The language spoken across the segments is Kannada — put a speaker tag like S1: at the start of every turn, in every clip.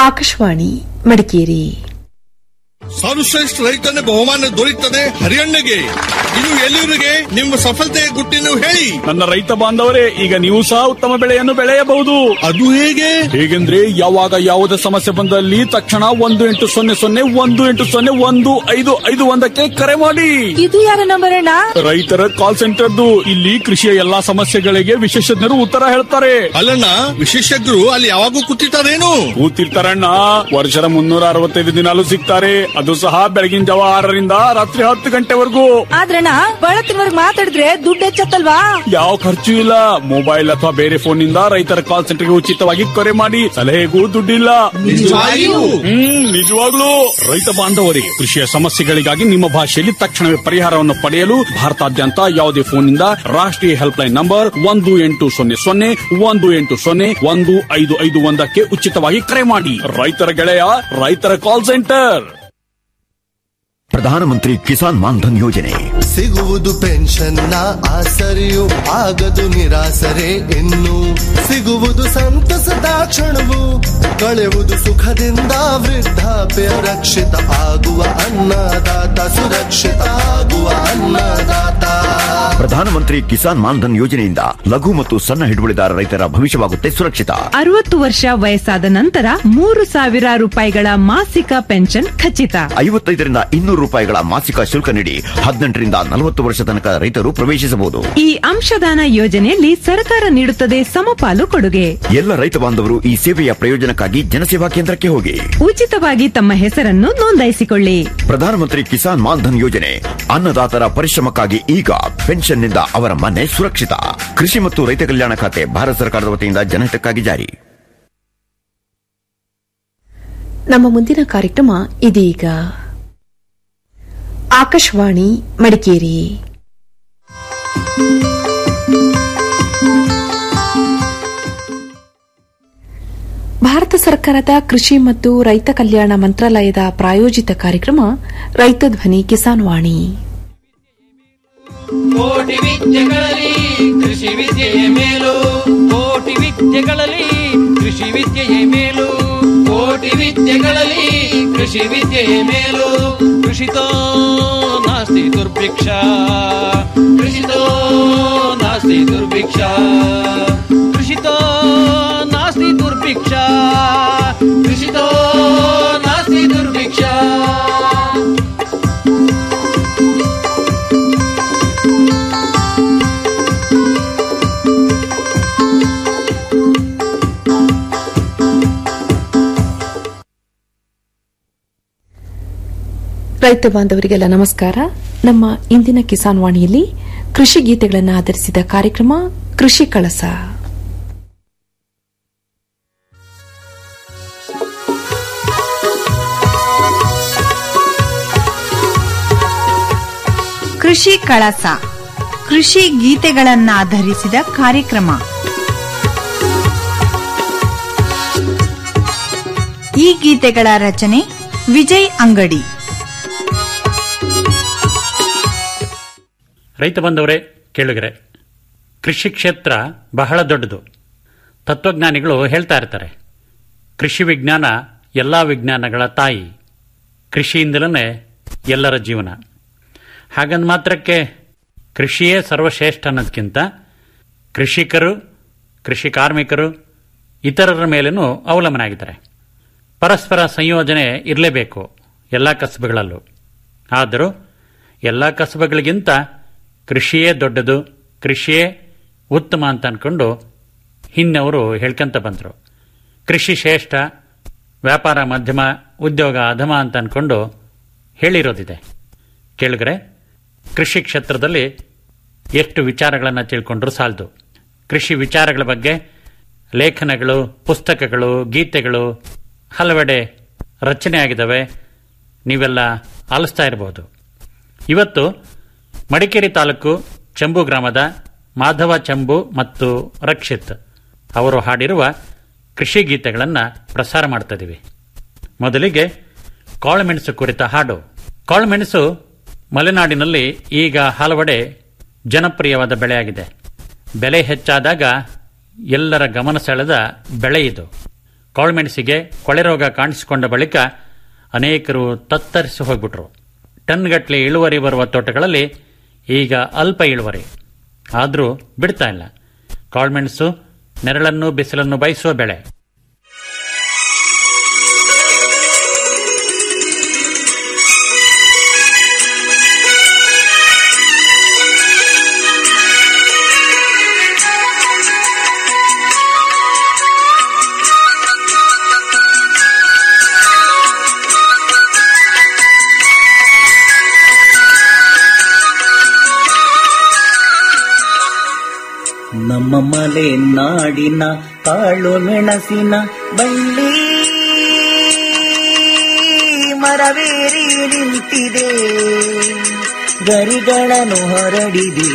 S1: ಆಕಾಶವಾಣಿ ಮಡಿಕೇರಿ
S2: ಸರ್ವಶ್ರೇಷ್ಠ ರೈತನ ಬಹುಮಾನ ದೊರೆಯುತ್ತದೆ ಹರಿಯಣ್ಣಗೆ ಇದು ಎಲ್ಲಿವರಿಗೆ ನಿಮ್ಮ ಸಫಲತೆಯ ಗುಟ್ಟಿನ ಹೇಳಿ
S3: ನನ್ನ ರೈತ ಬಾಂಧವರೇ ಈಗ ನೀವು ಸಹ ಉತ್ತಮ ಬೆಳೆಯನ್ನು ಬೆಳೆಯಬಹುದು
S2: ಅದು ಹೇಗೆ
S3: ಹೇಗೆಂದ್ರೆ ಯಾವಾಗ ಯಾವುದೇ ಸಮಸ್ಯೆ ಬಂದಲ್ಲಿ ತಕ್ಷಣ ಒಂದು ಎಂಟು ಸೊನ್ನೆ ಸೊನ್ನೆ ಒಂದು ಎಂಟು ಸೊನ್ನೆ ಒಂದು ಐದು ಐದು ಒಂದಕ್ಕೆ ಕರೆ ಮಾಡಿ
S4: ಇದು ಯಾರ ನಂಬರ್ ಅಣ್ಣ
S3: ರೈತರ ಕಾಲ್ ಸೆಂಟರ್ದು ಇಲ್ಲಿ ಕೃಷಿಯ ಎಲ್ಲಾ ಸಮಸ್ಯೆಗಳಿಗೆ ವಿಶೇಷಜ್ಞರು ಉತ್ತರ ಹೇಳ್ತಾರೆ
S2: ಅಲ್ಲಣ್ಣ ವಿಶೇಷಜ್ಞರು ಅಲ್ಲಿ ಯಾವಾಗೂ ಕೂತಿರ್ತಾರೇನು
S3: ಕೂತಿರ್ತಾರಣ್ಣ ವರ್ಷದ ಮುನ್ನೂರ ಅರವತ್ತೈದು ದಿನಾಲು ಸಿಗ್ತಾರೆ ಅದು ಸಹ ಬೆಳಗಿನ ಜಾವ ಆರರಿಂದ ರಾತ್ರಿ ಹತ್ತು ಗಂಟೆವರೆಗೂ
S4: ಆದ್ರಣ್ಣ ಬಳತ್ತಿನವರ್ಗ್ ಮಾತಾಡಿದ್ರೆ ದುಡ್ಡು ಹೆಚ್ಚತ್ತಲ್ವಾ
S3: ಯಾವ ಖರ್ಚು ಇಲ್ಲ ಮೊಬೈಲ್ ಅಥವಾ ಬೇರೆ ಫೋನ್ ನಿಂದ ರೈತರ ಕಾಲ್ ಸೆಂಟರ್ಗೆ ಉಚಿತವಾಗಿ ಕರೆ ಮಾಡಿ ಸಲಹೆಗೂ ದುಡ್ಡಿಲ್ಲ
S2: ನಿಜವಾಗಿಯೂ?
S3: ಹ್ಮ್ ನಿಜವಾಗ್ಲೂ ರೈತ ಬಾಂಧವರಿಗೆ ಕೃಷಿಯ ಸಮಸ್ಯೆಗಳಿಗಾಗಿ ನಿಮ್ಮ ಭಾಷೆಯಲ್ಲಿ ತಕ್ಷಣವೇ ಪರಿಹಾರವನ್ನು ಪಡೆಯಲು ಭಾರತಾದ್ಯಂತ ಯಾವುದೇ ಫೋನ್ನಿಂದ ರಾಷ್ಟ್ರೀಯ ಹೆಲ್ಪ್ ಲೈನ್ ನಂಬರ್ ಒಂದು ಎಂಟು ಸೊನ್ನೆ ಸೊನ್ನೆ ಒಂದು ಎಂಟು ಸೊನ್ನೆ ಒಂದು ಐದು ಐದು ಒಂದಕ್ಕೆ ಉಚಿತವಾಗಿ ಕರೆ ಮಾಡಿ ರೈತರ ಗೆಳೆಯ ರೈತರ ಕಾಲ್ ಸೆಂಟರ್
S5: ಪ್ರಧಾನಮಂತ್ರಿ ಕಿಸಾನ್ ಮಾನ್ಧನ್ ಯೋಜನೆ
S6: ಸಿಗುವುದು ಪೆನ್ಷನ್ನ ಆಸರೆಯು ಆಗದು ನಿರಾಸರೆ ಇನ್ನು ಸಿಗುವುದು ಸಂತಸದ ಕ್ಷಣವು ಕಳೆಯುವುದು ಸುಖದಿಂದ ವೃದ್ಧಾಪ್ಯ ರಕ್ಷಿತ ಆಗುವ ಅನ್ನದಾತ ಸುರಕ್ಷಿತ ಆಗುವ ಅನ್ನದಾತ
S5: ಪ್ರಧಾನಮಂತ್ರಿ ಕಿಸಾನ್ ಮಾನ್ಧನ್ ಯೋಜನೆಯಿಂದ ಲಘು ಮತ್ತು ಸಣ್ಣ ಹಿಡುವಳಿದಾರ ರೈತರ ಭವಿಷ್ಯವಾಗುತ್ತೆ ಸುರಕ್ಷಿತ
S7: ಅರವತ್ತು ವರ್ಷ ವಯಸ್ಸಾದ ನಂತರ ಮೂರು ಸಾವಿರ ರೂಪಾಯಿಗಳ ಮಾಸಿಕ ಪೆನ್ಷನ್ ಖಚಿತ
S5: ಐವತ್ತೈದರಿಂದ ಇನ್ನೂರು ರೂಪಾಯಿಗಳ ಮಾಸಿಕ ಶುಲ್ಕ ನೀಡಿ ಹದಿನೆಂಟರಿಂದ ನಲವತ್ತು ವರ್ಷ ತನಕ ರೈತರು ಪ್ರವೇಶಿಸಬಹುದು
S7: ಈ ಅಂಶದಾನ ಯೋಜನೆಯಲ್ಲಿ ಸರ್ಕಾರ ನೀಡುತ್ತದೆ ಸಮಪಾಲು ಕೊಡುಗೆ
S5: ಎಲ್ಲ ರೈತ ಬಾಂಧವರು ಈ ಸೇವೆಯ ಪ್ರಯೋಜನಕ್ಕಾಗಿ ಜನಸೇವಾ ಕೇಂದ್ರಕ್ಕೆ ಹೋಗಿ
S7: ಉಚಿತವಾಗಿ ತಮ್ಮ ಹೆಸರನ್ನು ನೋಂದಾಯಿಸಿಕೊಳ್ಳಿ
S5: ಪ್ರಧಾನಮಂತ್ರಿ ಕಿಸಾನ್ ಮಾನ್ಧನ್ ಯೋಜನೆ ಅನ್ನದಾತರ ಪರಿಶ್ರಮಕ್ಕಾಗಿ ಈಗ ಪೆನ್ಷನ್ನಿಂದ ಅವರ ಮನೆ ಸುರಕ್ಷಿತ ಕೃಷಿ ಮತ್ತು ರೈತ ಕಲ್ಯಾಣ ಖಾತೆ ಭಾರತ ಸರ್ಕಾರದ ವತಿಯಿಂದ ಜನಹಿತಕ್ಕಾಗಿ ಜಾರಿ
S1: ನಮ್ಮ ಮುಂದಿನ ಕಾರ್ಯಕ್ರಮ ಇದೀಗ ಆಕಾಶವಾಣಿ ಮಡಿಕೇರಿ ಭಾರತ ಸರ್ಕಾರದ ಕೃಷಿ ಮತ್ತು ರೈತ ಕಲ್ಯಾಣ ಮಂತ್ರಾಲಯದ ಪ್ರಾಯೋಜಿತ ಕಾರ್ಯಕ್ರಮ ರೈತ ಧ್ವನಿ ಕಿಸಾನ್ ವಾಣಿ
S8: ಕೋಟಿ ವಿದ್ಯೆಗಳಲ್ಲಿ ಕೃಷಿ ವಿದ್ಯೆಯ ಮೇಲು ಕೋಟಿ ವಿದ್ಯೆಗಳಲ್ಲಿ ಕೃಷಿ ವಿದ್ಯೆಯ ಮೇಲು ಕೋಟಿ ವಿದ್ಯೆಗಳಲ್ಲಿ ಕೃಷಿ ವಿದ್ಯೆಯ ಮೇಲು ಕೃಷಿತೋ ನಾಸ್ತಿ ದುರ್ಭಿಕ್ಷ ಕೃಷಿತೋ ನಾಸ್ತಿ ದುರ್ಭಿಕ್ಷ ಕೃಷಿತೋ ನಾಸ್ತಿ ದುರ್ಭಿಕ್ಷ ಕೃಷಿತೋ ನಾಸ್ತಿ ದುರ್ಭಿಕ್ಷ
S1: ರೈತ ಬಾಂಧವರಿಗೆಲ್ಲ ನಮಸ್ಕಾರ ನಮ್ಮ ಇಂದಿನ ಕಿಸಾನ್ ವಾಣಿಯಲ್ಲಿ ಕೃಷಿ ಗೀತೆಗಳನ್ನು ಆಧರಿಸಿದ ಕಾರ್ಯಕ್ರಮ ಕೃಷಿ ಕಳಸ
S9: ಕೃಷಿ ಕಳಸ ಕೃಷಿ ಗೀತೆಗಳನ್ನಾಧರಿಸಿದ ಕಾರ್ಯಕ್ರಮ ಈ ಗೀತೆಗಳ ರಚನೆ ವಿಜಯ್ ಅಂಗಡಿ
S10: ರೈತ ಬಂದವರೇ ಕೇಳುಗರೆ ಕೃಷಿ ಕ್ಷೇತ್ರ ಬಹಳ ದೊಡ್ಡದು ತತ್ವಜ್ಞಾನಿಗಳು ಹೇಳ್ತಾ ಇರ್ತಾರೆ ಕೃಷಿ ವಿಜ್ಞಾನ ಎಲ್ಲ ವಿಜ್ಞಾನಗಳ ತಾಯಿ ಕೃಷಿಯಿಂದಲೇ ಎಲ್ಲರ ಜೀವನ ಹಾಗಂದ ಮಾತ್ರಕ್ಕೆ ಕೃಷಿಯೇ ಸರ್ವಶ್ರೇಷ್ಠ ಅನ್ನೋದಕ್ಕಿಂತ ಕೃಷಿಕರು ಕೃಷಿ ಕಾರ್ಮಿಕರು ಇತರರ ಮೇಲೇನೂ ಅವಲಂಬನಾಗಿದ್ದಾರೆ ಪರಸ್ಪರ ಸಂಯೋಜನೆ ಇರಲೇಬೇಕು ಎಲ್ಲ ಕಸಬುಗಳಲ್ಲೂ ಆದರೂ ಎಲ್ಲ ಕಸಬುಗಳಿಗಿಂತ ಕೃಷಿಯೇ ದೊಡ್ಡದು ಕೃಷಿಯೇ ಉತ್ತಮ ಅಂತ ಅಂದ್ಕೊಂಡು ಹಿಂದವರು ಹೇಳ್ಕೊಂತ ಬಂದರು ಕೃಷಿ ಶ್ರೇಷ್ಠ ವ್ಯಾಪಾರ ಮಧ್ಯಮ ಉದ್ಯೋಗ ಅಧಮ ಅಂತ ಅಂದ್ಕೊಂಡು ಹೇಳಿರೋದಿದೆ ಕೇಳಿದ್ರೆ ಕೃಷಿ ಕ್ಷೇತ್ರದಲ್ಲಿ ಎಷ್ಟು ವಿಚಾರಗಳನ್ನು ತಿಳ್ಕೊಂಡ್ರೂ ಸಾಲದು ಕೃಷಿ ವಿಚಾರಗಳ ಬಗ್ಗೆ ಲೇಖನಗಳು ಪುಸ್ತಕಗಳು ಗೀತೆಗಳು ಹಲವೆಡೆ ರಚನೆ ಆಗಿದ್ದಾವೆ ನೀವೆಲ್ಲ ಆಲಿಸ್ತಾ ಇರಬಹುದು ಇವತ್ತು ಮಡಿಕೇರಿ ತಾಲೂಕು ಚಂಬು ಗ್ರಾಮದ ಮಾಧವ ಚಂಬು ಮತ್ತು ರಕ್ಷಿತ್ ಅವರು ಹಾಡಿರುವ ಕೃಷಿ ಗೀತೆಗಳನ್ನು ಪ್ರಸಾರ ಮಾಡ್ತಾ ಇದೀವಿ ಮೊದಲಿಗೆ ಕಾಳುಮೆಣಸು ಕುರಿತ ಹಾಡು ಕಾಳುಮೆಣಸು ಮಲೆನಾಡಿನಲ್ಲಿ ಈಗ ಹಲವೆಡೆ ಜನಪ್ರಿಯವಾದ ಬೆಳೆಯಾಗಿದೆ ಬೆಲೆ ಹೆಚ್ಚಾದಾಗ ಎಲ್ಲರ ಗಮನ ಸೆಳೆದ ಬೆಳೆ ಇದು ಕಾಳುಮೆಣಸಿಗೆ ಕೊಳೆ ರೋಗ ಕಾಣಿಸಿಕೊಂಡ ಬಳಿಕ ಅನೇಕರು ತತ್ತರಿಸಿ ಹೋಗ್ಬಿಟ್ರು ಟನ್ಗಟ್ಟಲೆ ಇಳುವರಿ ಬರುವ ತೋಟಗಳಲ್ಲಿ ಈಗ ಅಲ್ಪ ಇಳುವರಿ ಆದರೂ ಬಿಡ್ತಾ ಇಲ್ಲ ಕಾಳುಮೆಣಸು ನೆರಳನ್ನು ಬಿಸಿಲನ್ನು ಬಯಸುವ ಬೆಳೆ
S11: ನಮ್ಮ ಮಲೆ ನಾಡಿನ ಕಾಳು ಮೆಣಸಿನ ಬಳ್ಳಿ ಮರವೇರಿ ನಿಂತಿದೆ ಗರಿಗಳನ್ನು ಹೊರಡಿದೆ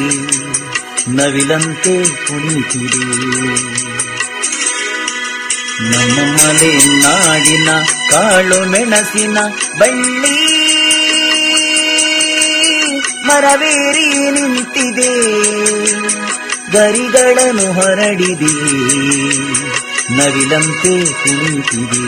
S11: ನವಿಲಂತೆ ಕುಣಿತಿದೆ ನಮ್ಮ ಮಲೆ ನಾಡಿನ ಕಾಳು ಮೆಣಸಿನ ಬಳ್ಳಿ ಮರವೇರಿ ನಿಂತಿದೆ ಗರಿಗಳನ್ನು ಹೊರಡಿದೆ ನವಿಲಂತೆ ಕುಣಿತಿದೆ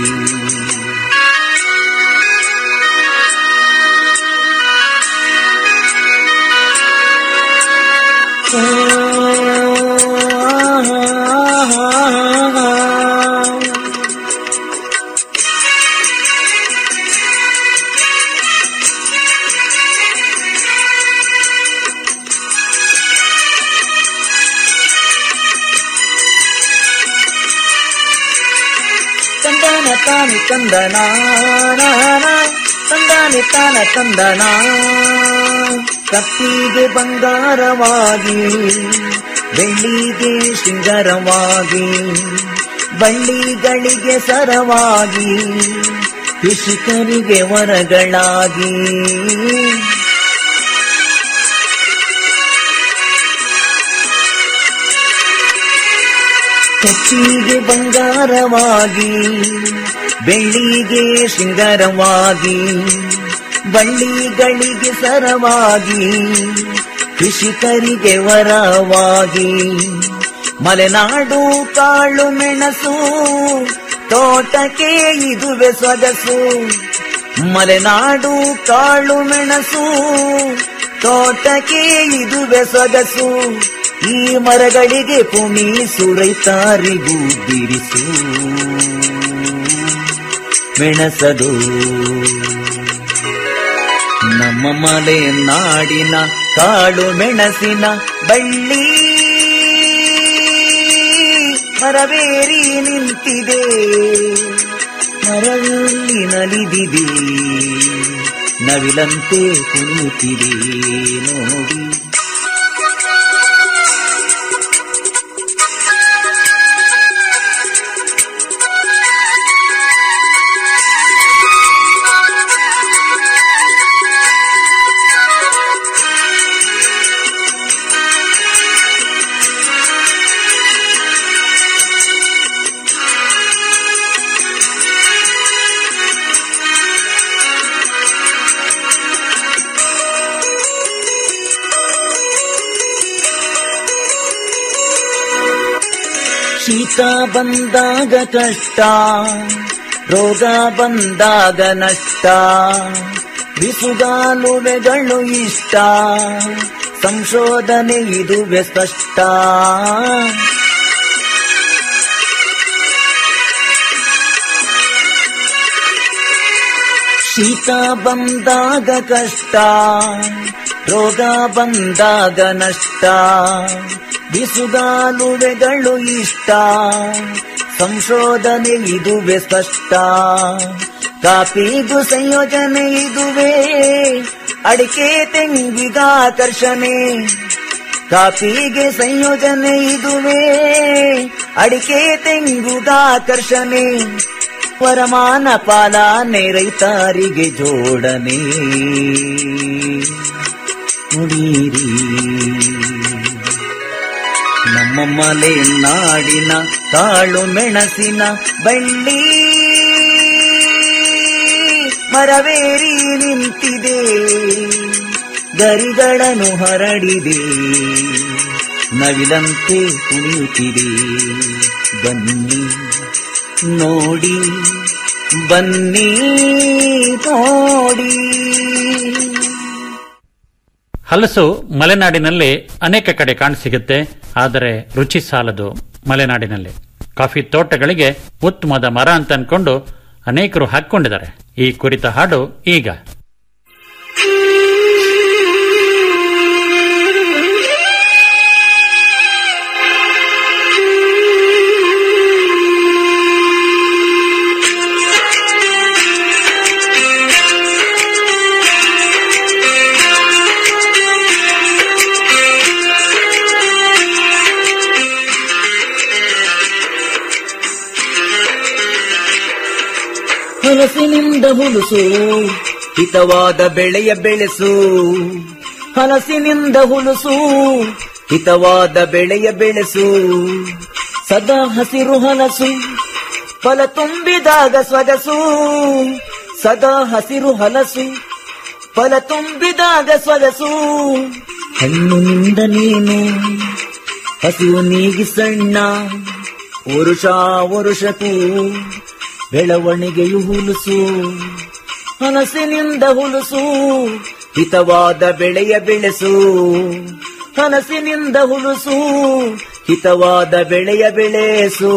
S11: ತಂದನ ತಾನಿ ತಂದನ ತಂದಾನೆ ತಾನ ತಂದನ ಕಪ್ಪಿಗೆ ಬಂಗಾರವಾಗಿ ಬೆಳ್ಳಿಗೆ ಶೃಂಗಾರವಾಗಿ ಬಳ್ಳಿಗಳಿಗೆ ಸರವಾಗಿ ಕೃಷಿಕರಿಗೆ ವರಗಳಾಗಿ ಕಚ್ಚಿಗೆ ಬಂಗಾರವಾಗಿ ಬೆಳ್ಳಿಗೆ ಶೃಂಗಾರವಾಗಿ ಬಳ್ಳಿಗಳಿಗೆ ಸರವಾಗಿ ಕೃಷಿಕರಿಗೆ ವರವಾಗಿ ಮಲೆನಾಡು ಕಾಳು ಮೆಣಸು ತೋಟಕ್ಕೆ ಇದುವೆ ಸೊಗಸು ಮಲೆನಾಡು ಕಾಳು ಮೆಣಸು ತೋಟಕ್ಕೆ ಇದುವೆ ಸೊಗಸು ಈ ಮರಗಳಿಗೆ ಪುಣೀಸು ರೈತಾರಿಗೂ ಬಿರಿಸು ಮೆಣಸದು ನಮ್ಮ ಮಲೆ ನಾಡಿನ ಕಾಳು ಮೆಣಸಿನ ಬಳ್ಳಿ ಮರವೇರಿ ನಿಂತಿದೆ ಮರದಲ್ಲಿ ನಲಿದಿದೆ ನವಿಲಂತೆ ಕುಣಿತಿದೆ ನೋಡಿ ಶೀತ ಬಂದಾಗ ಕಷ್ಟ ರೋಗ ಬಂದಾಗ ನಷ್ಟ ಬಿಸುಗಾಲುವೆಗಳು ಇಷ್ಟ ಸಂಶೋಧನೆ ಇದುವೆ ಸ್ಪಷ್ಟ ಶೀತ ಬಂದಾಗ ಕಷ್ಟ ರೋಗ ಬಂದಾಗ ನಷ್ಟ ಬಿಸುಗಾಲುವೆಗಳು ಇಷ್ಟ ಸಂಶೋಧನೆ ಇದುವೆ ಸ್ಪಷ್ಟ ಕಾಪಿಗೂ ಸಂಯೋಜನೆ ಇದುವೆ ಅಡಿಕೆ ತೆಂಗಿಗಾಕರ್ಷಣೆ ಕಾಪಿಗೆ ಸಂಯೋಜನೆ ಇದುವೆ ಅಡಿಕೆ ತೆಂಗುಗಾಕರ್ಷಣೆ ವರಮಾನ ಪಾಲನೆ ರೈತರಿಗೆ ಜೋಡಣೆ ನುಡೀರಿ ನಮ್ಮ ಮಲೆ ನಾಡಿನ ಕಾಳು ಮೆಣಸಿನ ಬಳ್ಳಿ ಮರವೇರಿ ನಿಂತಿದೆ ಗರಿಗಳನ್ನು ಹರಡಿದೆ ನವಿಲಂತೆ ಕುಣಿಯುತ್ತಿದೆ ಬನ್ನಿ ನೋಡಿ ಬನ್ನಿ ನೋಡಿ
S10: ಹಲಸು ಮಲೆನಾಡಿನಲ್ಲಿ ಅನೇಕ ಕಡೆ ಕಾಣಸಿಗುತ್ತೆ ಆದರೆ ರುಚಿ ಸಾಲದು ಮಲೆನಾಡಿನಲ್ಲಿ ಕಾಫಿ ತೋಟಗಳಿಗೆ ಉತ್ತಮದ ಮರ ಅಂತ ಅನ್ಕೊಂಡು ಅನೇಕರು ಹಾಕೊಂಡಿದ್ದಾರೆ ಈ ಕುರಿತ ಹಾಡು ಈಗ
S11: ಹಲಸಿನಿಂದ ಹುಲುಸು ಹಿತವಾದ ಬೆಳೆಯ ಬೆಳೆಸು ಹಲಸಿನಿಂದ ಹುಲುಸು ಹಿತವಾದ ಬೆಳೆಯ ಬೆಳೆಸು ಸದಾ ಹಸಿರು ಹಲಸು ಫಲ ತುಂಬಿದಾಗ ಸೊಗಸು ಸದಾ ಹಸಿರು ಹಲಸು ಫಲ ತುಂಬಿದಾಗ ಸೊಗಸು ಹಣ್ಣಿನಿಂದ ನೀನು ಹಸಿವು ನೀಗಿ ಸಣ್ಣ ವರುಷ ವರುಷಕ್ಕೂ ಬೆಳವಣಿಗೆಯು ಹುಲುಸು ಹನಸಿನಿಂದ ಹುಲುಸು ಹಿತವಾದ ಬೆಳೆಯ ಬೆಳೆಸು ಹನಸಿನಿಂದ ಹುಲುಸು ಹಿತವಾದ ಬೆಳೆಯ ಬೆಳೆಸು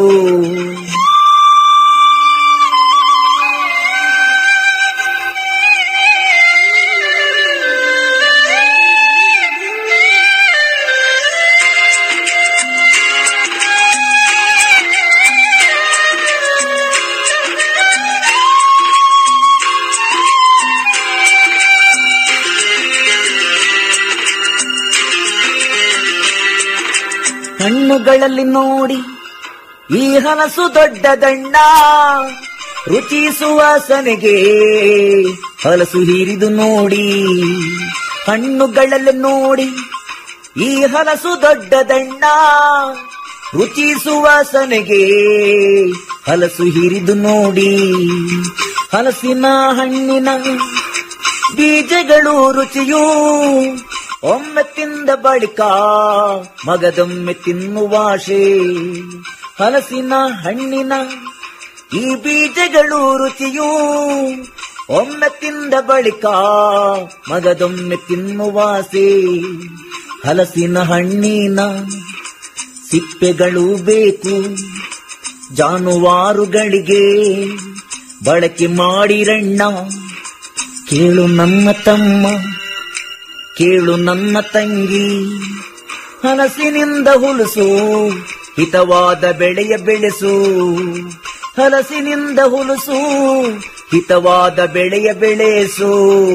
S11: ಹಣ್ಣುಗಳಲ್ಲಿ ನೋಡಿ ಈ ಹನಸು ದೊಡ್ಡ ದಂಡ ರುಚಿ ಸುವಾಸನೆಗೆ ಹಲಸು ಹೀರಿದು ನೋಡಿ ಹಣ್ಣುಗಳಲ್ಲಿ ನೋಡಿ ಈ ಹಲಸು ದೊಡ್ಡ ದಂಡ ರುಚಿ ಸುವಾಸನೆಗೆ ಹಲಸು ಹಿರಿದು ನೋಡಿ ಹಲಸಿನ ಹಣ್ಣಿನ ಬೀಜಗಳು ರುಚಿಯೂ ಒಮ್ಮೆ ತಿಂದ ಬಳಿಕ ಮಗದೊಮ್ಮೆ ತಿನ್ನುವಾಶೆ ಹಲಸಿನ ಹಣ್ಣಿನ ಈ ಬೀಜಗಳು ರುಚಿಯೂ ಒಮ್ಮೆ ತಿಂದ ಬಳಿಕ ಮಗದೊಮ್ಮೆ ತಿನ್ನುವಾಸೆ ಹಲಸಿನ ಹಣ್ಣಿನ ಸಿಪ್ಪೆಗಳು ಬೇಕು ಜಾನುವಾರುಗಳಿಗೆ ಬಳಕೆ ಮಾಡಿರಣ್ಣ ಕೇಳು ನನ್ನ ತಮ್ಮ ಕೇಳು ನನ್ನ ತಂಗಿ ಹಲಸಿನಿಂದ ಹುಲುಸು ಹಿತವಾದ ಬೆಳೆಯ ಬೆಳೆಸು ಹಲಸಿನಿಂದ ಹುಲುಸು ಹಿತವಾದ ಬೆಳೆಯ ಬೆಳೆಸು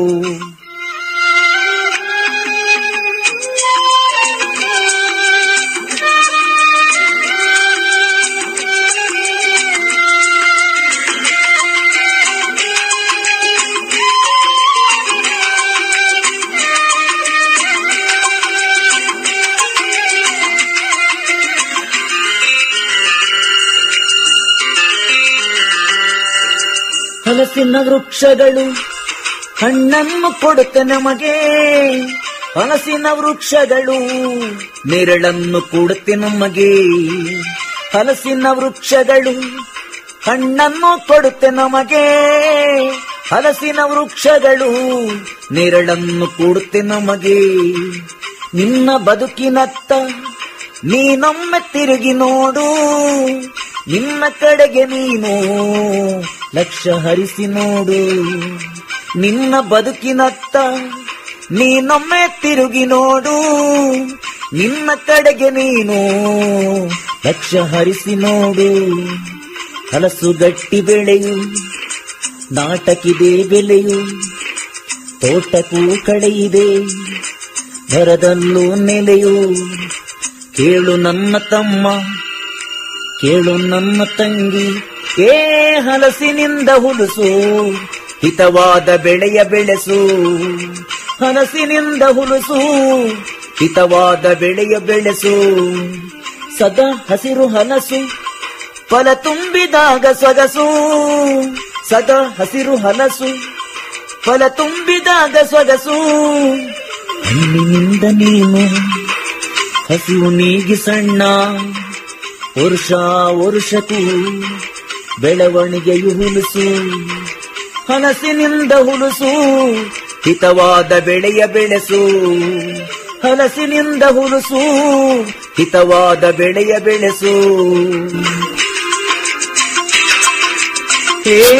S11: ಹಲಸಿನ ವೃಕ್ಷಗಳು ಹಣ್ಣನ್ನು ಕೊಡುತ್ತೆ ನಮಗೆ ಹಲಸಿನ ವೃಕ್ಷಗಳು ನೆರಳನ್ನು ಕೊಡುತ್ತೆ ನಮಗೆ ಹಲಸಿನ ವೃಕ್ಷಗಳು ಹಣ್ಣನ್ನು ಕೊಡುತ್ತೆ ನಮಗೆ ಹಲಸಿನ ವೃಕ್ಷಗಳು ನೆರಳನ್ನು ಕೊಡುತ್ತೆ ನಮಗೆ ನಿನ್ನ ಬದುಕಿನತ್ತ ನೀನೊಮ್ಮೆ ತಿರುಗಿ ನೋಡು ನಿನ್ನ ಕಡೆಗೆ ನೀನು ಲಕ್ಷ್ಯ ಹರಿಸಿ ನೋಡು ನಿನ್ನ ಬದುಕಿನತ್ತ ನೀನೊಮ್ಮೆ ತಿರುಗಿ ನೋಡು ನಿನ್ನ ಕಡೆಗೆ ನೀನು ಲಕ್ಷ್ಯ ಹರಿಸಿ ನೋಡು ಹಲಸು ಗಟ್ಟಿ ಬೆಳೆಯು ನಾಟಕಿದೆ ಬೆಲೆಯು ತೋಟಕ್ಕೂ ಕಳೆಯಿದೆ ಭರದಲ್ಲೂ ನೆಲೆಯು ಕೇಳು ನನ್ನ ತಮ್ಮ ಕೇಳು ನನ್ನ ತಂಗಿ ಏ ಹಲಸಿನಿಂದ ಹುಲುಸು ಹಿತವಾದ ಬೆಳೆಯ ಬೆಳೆಸು ಹಲಸಿನಿಂದ ಹುಲುಸು ಹಿತವಾದ ಬೆಳೆಯ ಬೆಳೆಸು ಸದಾ ಹಸಿರು ಹಲಸು ಫಲ ತುಂಬಿದಾಗ ಸೊಗಸು ಸದಾ ಹಸಿರು ಹಲಸು ಫಲ ತುಂಬಿದಾಗ ಸೊಗಸು ಹಣ್ಣಿನಿಂದ ನೀನು ಹಸಿವು ನೀಗಿ ಸಣ್ಣ ವರುಷ ವರುಷಕ್ಕೂ ಬೆಳವಣಿಗೆಯು ಹುಲುಸು ಹಲಸಿನಿಂದ ಹುಲುಸು ಹಿತವಾದ ಬೆಳೆಯ ಬೆಳೆಸು ಹಲಸಿನಿಂದ ಹುಲುಸು ಹಿತವಾದ ಬೆಳೆಯ ಬೆಳೆಸು ಹೇ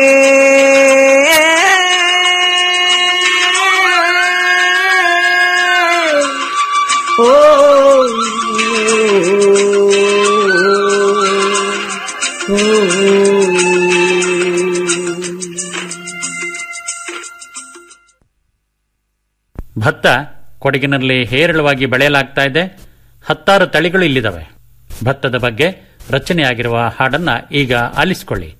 S11: ಓ
S10: ಭತ್ತ ಕೊಡಗಿನಲ್ಲಿ ಹೇರಳವಾಗಿ ಬೆಳೆಯಲಾಗ್ತಾ ಇದೆ ಹತ್ತಾರು ತಳಿಗಳು ಇಲ್ಲಿದ್ದಾವೆ ಭತ್ತದ ಬಗ್ಗೆ ರಚನೆಯಾಗಿರುವ ಹಾಡನ್ನ ಈಗ ಆಲಿಸಿಕೊಳ್ಳಿ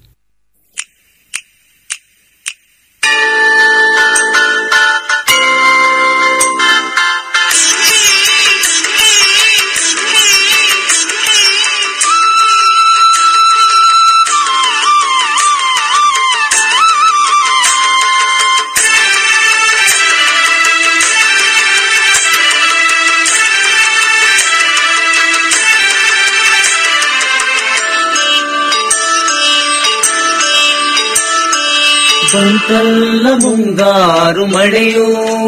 S11: ಬಂತಲ್ಲ ಮುಂಗಾರು ಮಳೆಯು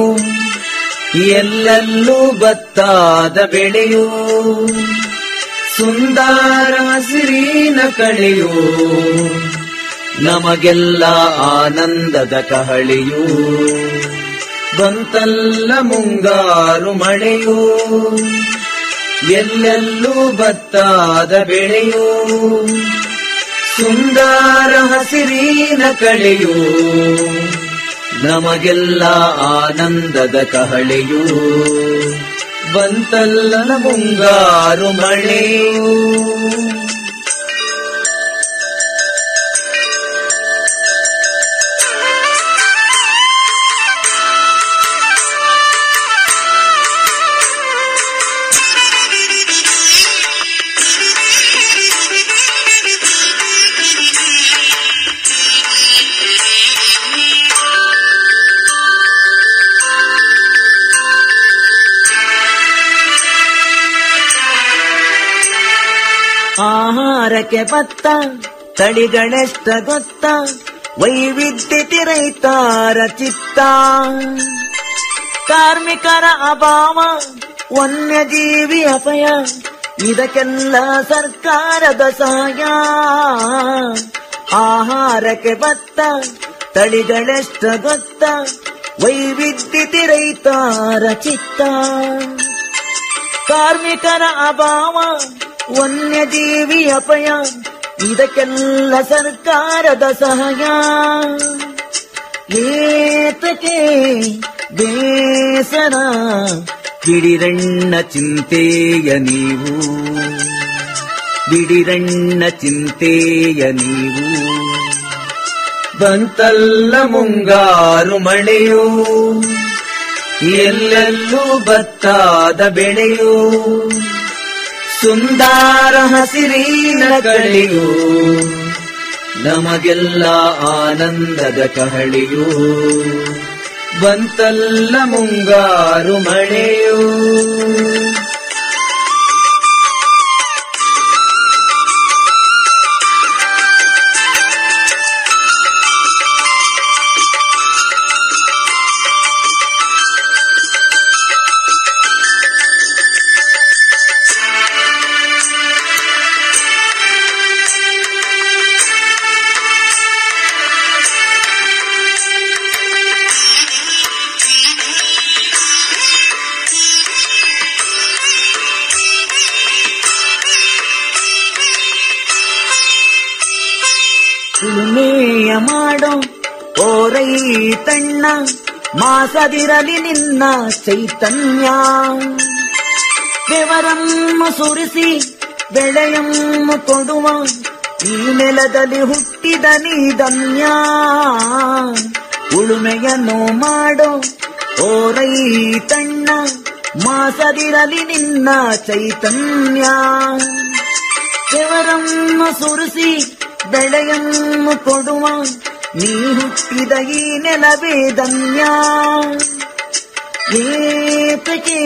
S11: ಎಲ್ಲೆಲ್ಲೂ ಬತ್ತಾದ ಬೆಳೆಯು ಸುಂದರ ಹಸಿರಿನ ಕಳೆಯು ನಮಗೆಲ್ಲ ಆನಂದದ ಕಹಳೆಯು ಬಂತಲ್ಲ ಮುಂಗಾರು ಮಳೆಯು ಎಲ್ಲೆಲ್ಲೂ ಬತ್ತಾದ ಬೆಳೆಯು ಸುಂದರ ಹಸಿರಿನ ಕಳೆಯು ನಮಗೆಲ್ಲ ಆನಂದದ ಕಹಳೆಯು ಬಂತಲ್ಲ ಮುಂಗಾರು ಮಳೆಯು ಆಹಾರಕ್ಕೆ ಭತ್ತ ತಳಿಗಳೆಷ್ಟ ಗೊತ್ತ ವೈವಿಧ್ಯತೆ ರೈತರ ಚಿತ್ತ ಕಾರ್ಮಿಕರ ಅಭಾವ ವನ್ಯಜೀವಿ ಅಪಾಯ ಇದಕ್ಕೆಲ್ಲ ಸರ್ಕಾರದ ಸಹಾಯ ಆಹಾರಕ್ಕೆ ಭತ್ತ ತಳಿಗಳೆಷ್ಟ ಗೊತ್ತ ವೈವಿಧ್ಯತೆ ರೈತರ ಚಿತ್ತ ಕಾರ್ಮಿಕರ ಅಭಾವ ವನ್ಯಜೀವಿ ಅಪಾಯ ಇದಕ್ಕೆಲ್ಲ ಸರ್ಕಾರದ ಸಹಾಯ ಏತಕ್ಕೆ ಬೇಸರ ಬಿಡಿರಣ್ಣ ಚಿಂತೆಯ ನೀವು ಬಿಡಿರಣ್ಣ ಚಿಂತೆಯ ನೀವು ಬಂತಲ್ಲ ಮುಂಗಾರು ಮಳೆಯು ಎಲ್ಲೆಲ್ಲೂ ಬತ್ತಾದ ಬೆಳೆಯು ಸುಂದರ ಹಸಿರಿನ ಕಳೆಯು ನಮಗೆಲ್ಲ ಆನಂದದ ಕಹಳೆಯು ಬಂತಲ್ಲ ಮುಂಗಾರು ಮಳೆಯು ಉಳುಮೆಯ ಮಾಡೋ ಓರೈ ತಣ್ಣ ಮಾಸದಿರಲಿ ನಿನ್ನ ಚೈತನ್ಯ ಬೆವರಮ್ಮ ಸುರಿಸಿ ಬೆಳೆಯಮ್ಮ ಕೊಡುವ ಈ ನೆಲದಲ್ಲಿ ಹುಟ್ಟಿದ ನೀ ಧನ್ಯ ಉಳುಮೆಯನ್ನು ಮಾಡೋ ಓರೈ ತಣ್ಣ ಮಾಸದಿರಲಿ ನಿನ್ನ ಚೈತನ್ಯ ಬೆವರಮ್ಮ ಸುರಿಸಿ ಬೆಳೆಯಮ್ಮ ಕೊಡುವ ನೀ ಹುಟ್ಟಿದ ಈ ನೆಲವೇ ಧನ್ಯ ಏತಕ್ಕೆ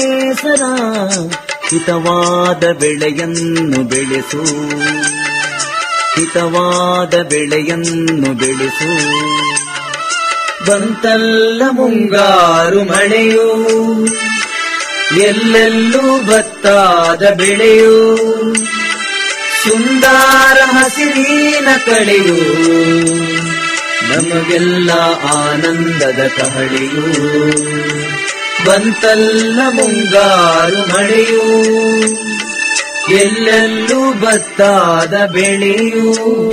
S11: ಬೇಸರ ಹಿತವಾದ ಬೆಳೆಯನ್ನು ಬೆಳೆಸು ಹಿತವಾದ ಬೆಳೆಯನ್ನು ಬೆಳೆಸು ಬಂತಲ್ಲ ಮುಂಗಾರು ಮಳೆಯು ಎಲ್ಲೆಲ್ಲೂ ಭತ್ತಾದ ಬೆಳೆಯು ಸುಂದರ ಹಸಿರಿನ ಕಳೆಯು ನಮಗೆಲ್ಲ ಆನಂದದ ಕಹಳೆಯು ಬಂತಲ್ಲ ಮುಂಗಾರು ಮಳೆಯು ಎಲ್ಲೆಲ್ಲೂ ಭತ್ತಾದ ಬೆಳೆಯು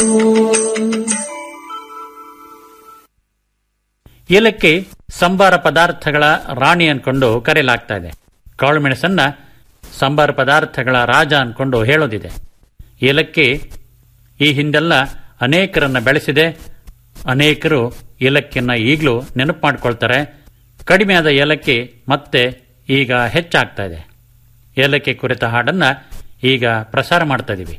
S10: ಏಲಕ್ಕಿ ಸಂಬಾರ ಪದಾರ್ಥಗಳ ರಾಣಿ ಅನ್ಕೊಂಡು ಕರೆಯಲಾಗ್ತಾ ಇದೆ ಕಾಳುಮೆಣಸನ್ನ ಸಂಬಾರ ಪದಾರ್ಥಗಳ ರಾಜ ಅನ್ಕೊಂಡು ಹೇಳೋದಿದೆ ಏಲಕ್ಕಿ ಈ ಹಿಂದೆಲ್ಲ ಅನೇಕರನ್ನ ಬೆಳೆಸಿದೆ ಅನೇಕರು ಏಲಕ್ಕಿಯನ್ನ ಈಗಲೂ ನೆನಪು ಮಾಡ್ಕೊಳ್ತಾರೆ ಕಡಿಮೆಯಾದ ಏಲಕ್ಕಿ ಮತ್ತೆ ಈಗ ಹೆಚ್ಚಾಗ್ತಾ ಇದೆ ಏಲಕ್ಕಿ ಕುರಿತ ಹಾಡನ್ನ ಈಗ ಪ್ರಸಾರ ಮಾಡ್ತಾ ಇದೀವಿ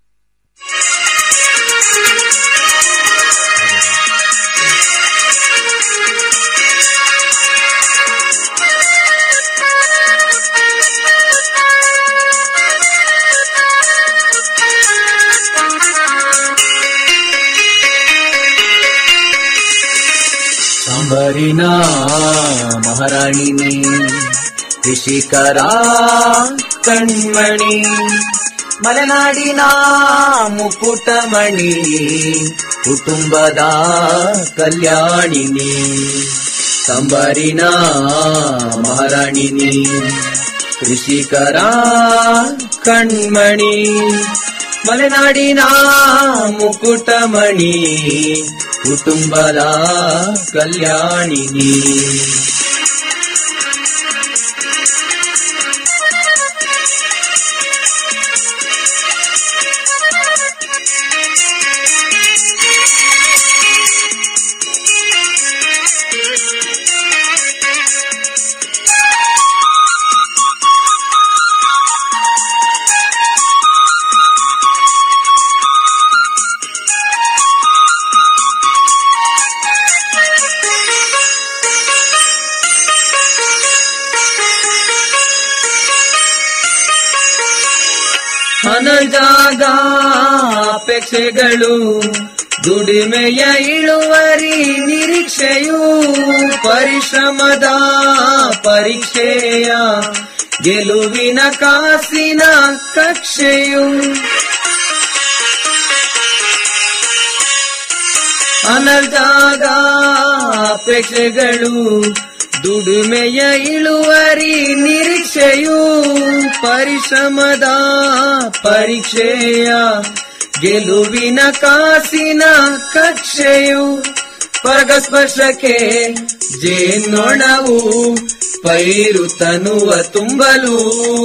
S11: ಸಾಂಬಾರಿನ ಮಹಾರಾಣಿನಿ ಕೃಷಿಕರ ಕಣ್ಮಣಿ ಮಲೆನಾಡಿನ ಮುಕುಟಮಣಿ ಕುಟುಂಬದ ಕಲ್ಯಾಣಿನಿ ಸಾಂಬಾರಿನ ಮಹಾರಾಣಿನಿ ಕೃಷಿಕರ ಕಣ್ಮಣಿ ಮಲೆನಾಡಿನ ಮುಕುಟಮಣಿ ಕುಟುಂಬದ ಕಲ್ಯಾಣಿನಿ ಹಣಜಾಗ ಅಪೇಕ್ಷೆಗಳು ದುಡಿಮೆಯ ಇಳುವರಿ ನಿರೀಕ್ಷೆಯು ಪರಿಶ್ರಮದ ಪರೀಕ್ಷೆಯ ಗೆಲುವಿನ ಕಾಸಿನ ಕಕ್ಷೆಯು ಅನರ್ಜಾಗ ಅಪೇಕ್ಷೆಗಳು ದುಡಿಮೆಯ ಇಳುವರಿ ನಿರೀಕ್ಷೆಯು ಪರಿಶ್ರಮದ ಪರೀಕ್ಷೆಯ ಗೆಲುವಿನ ಕಾಸಿನ ಕಕ್ಷೆಯು ಪರಗಸ್ಪರ್ಶಕ್ಕೆ ಜೇನೊಣವು ಪೈರು ತನುವ ತುಂಬಲು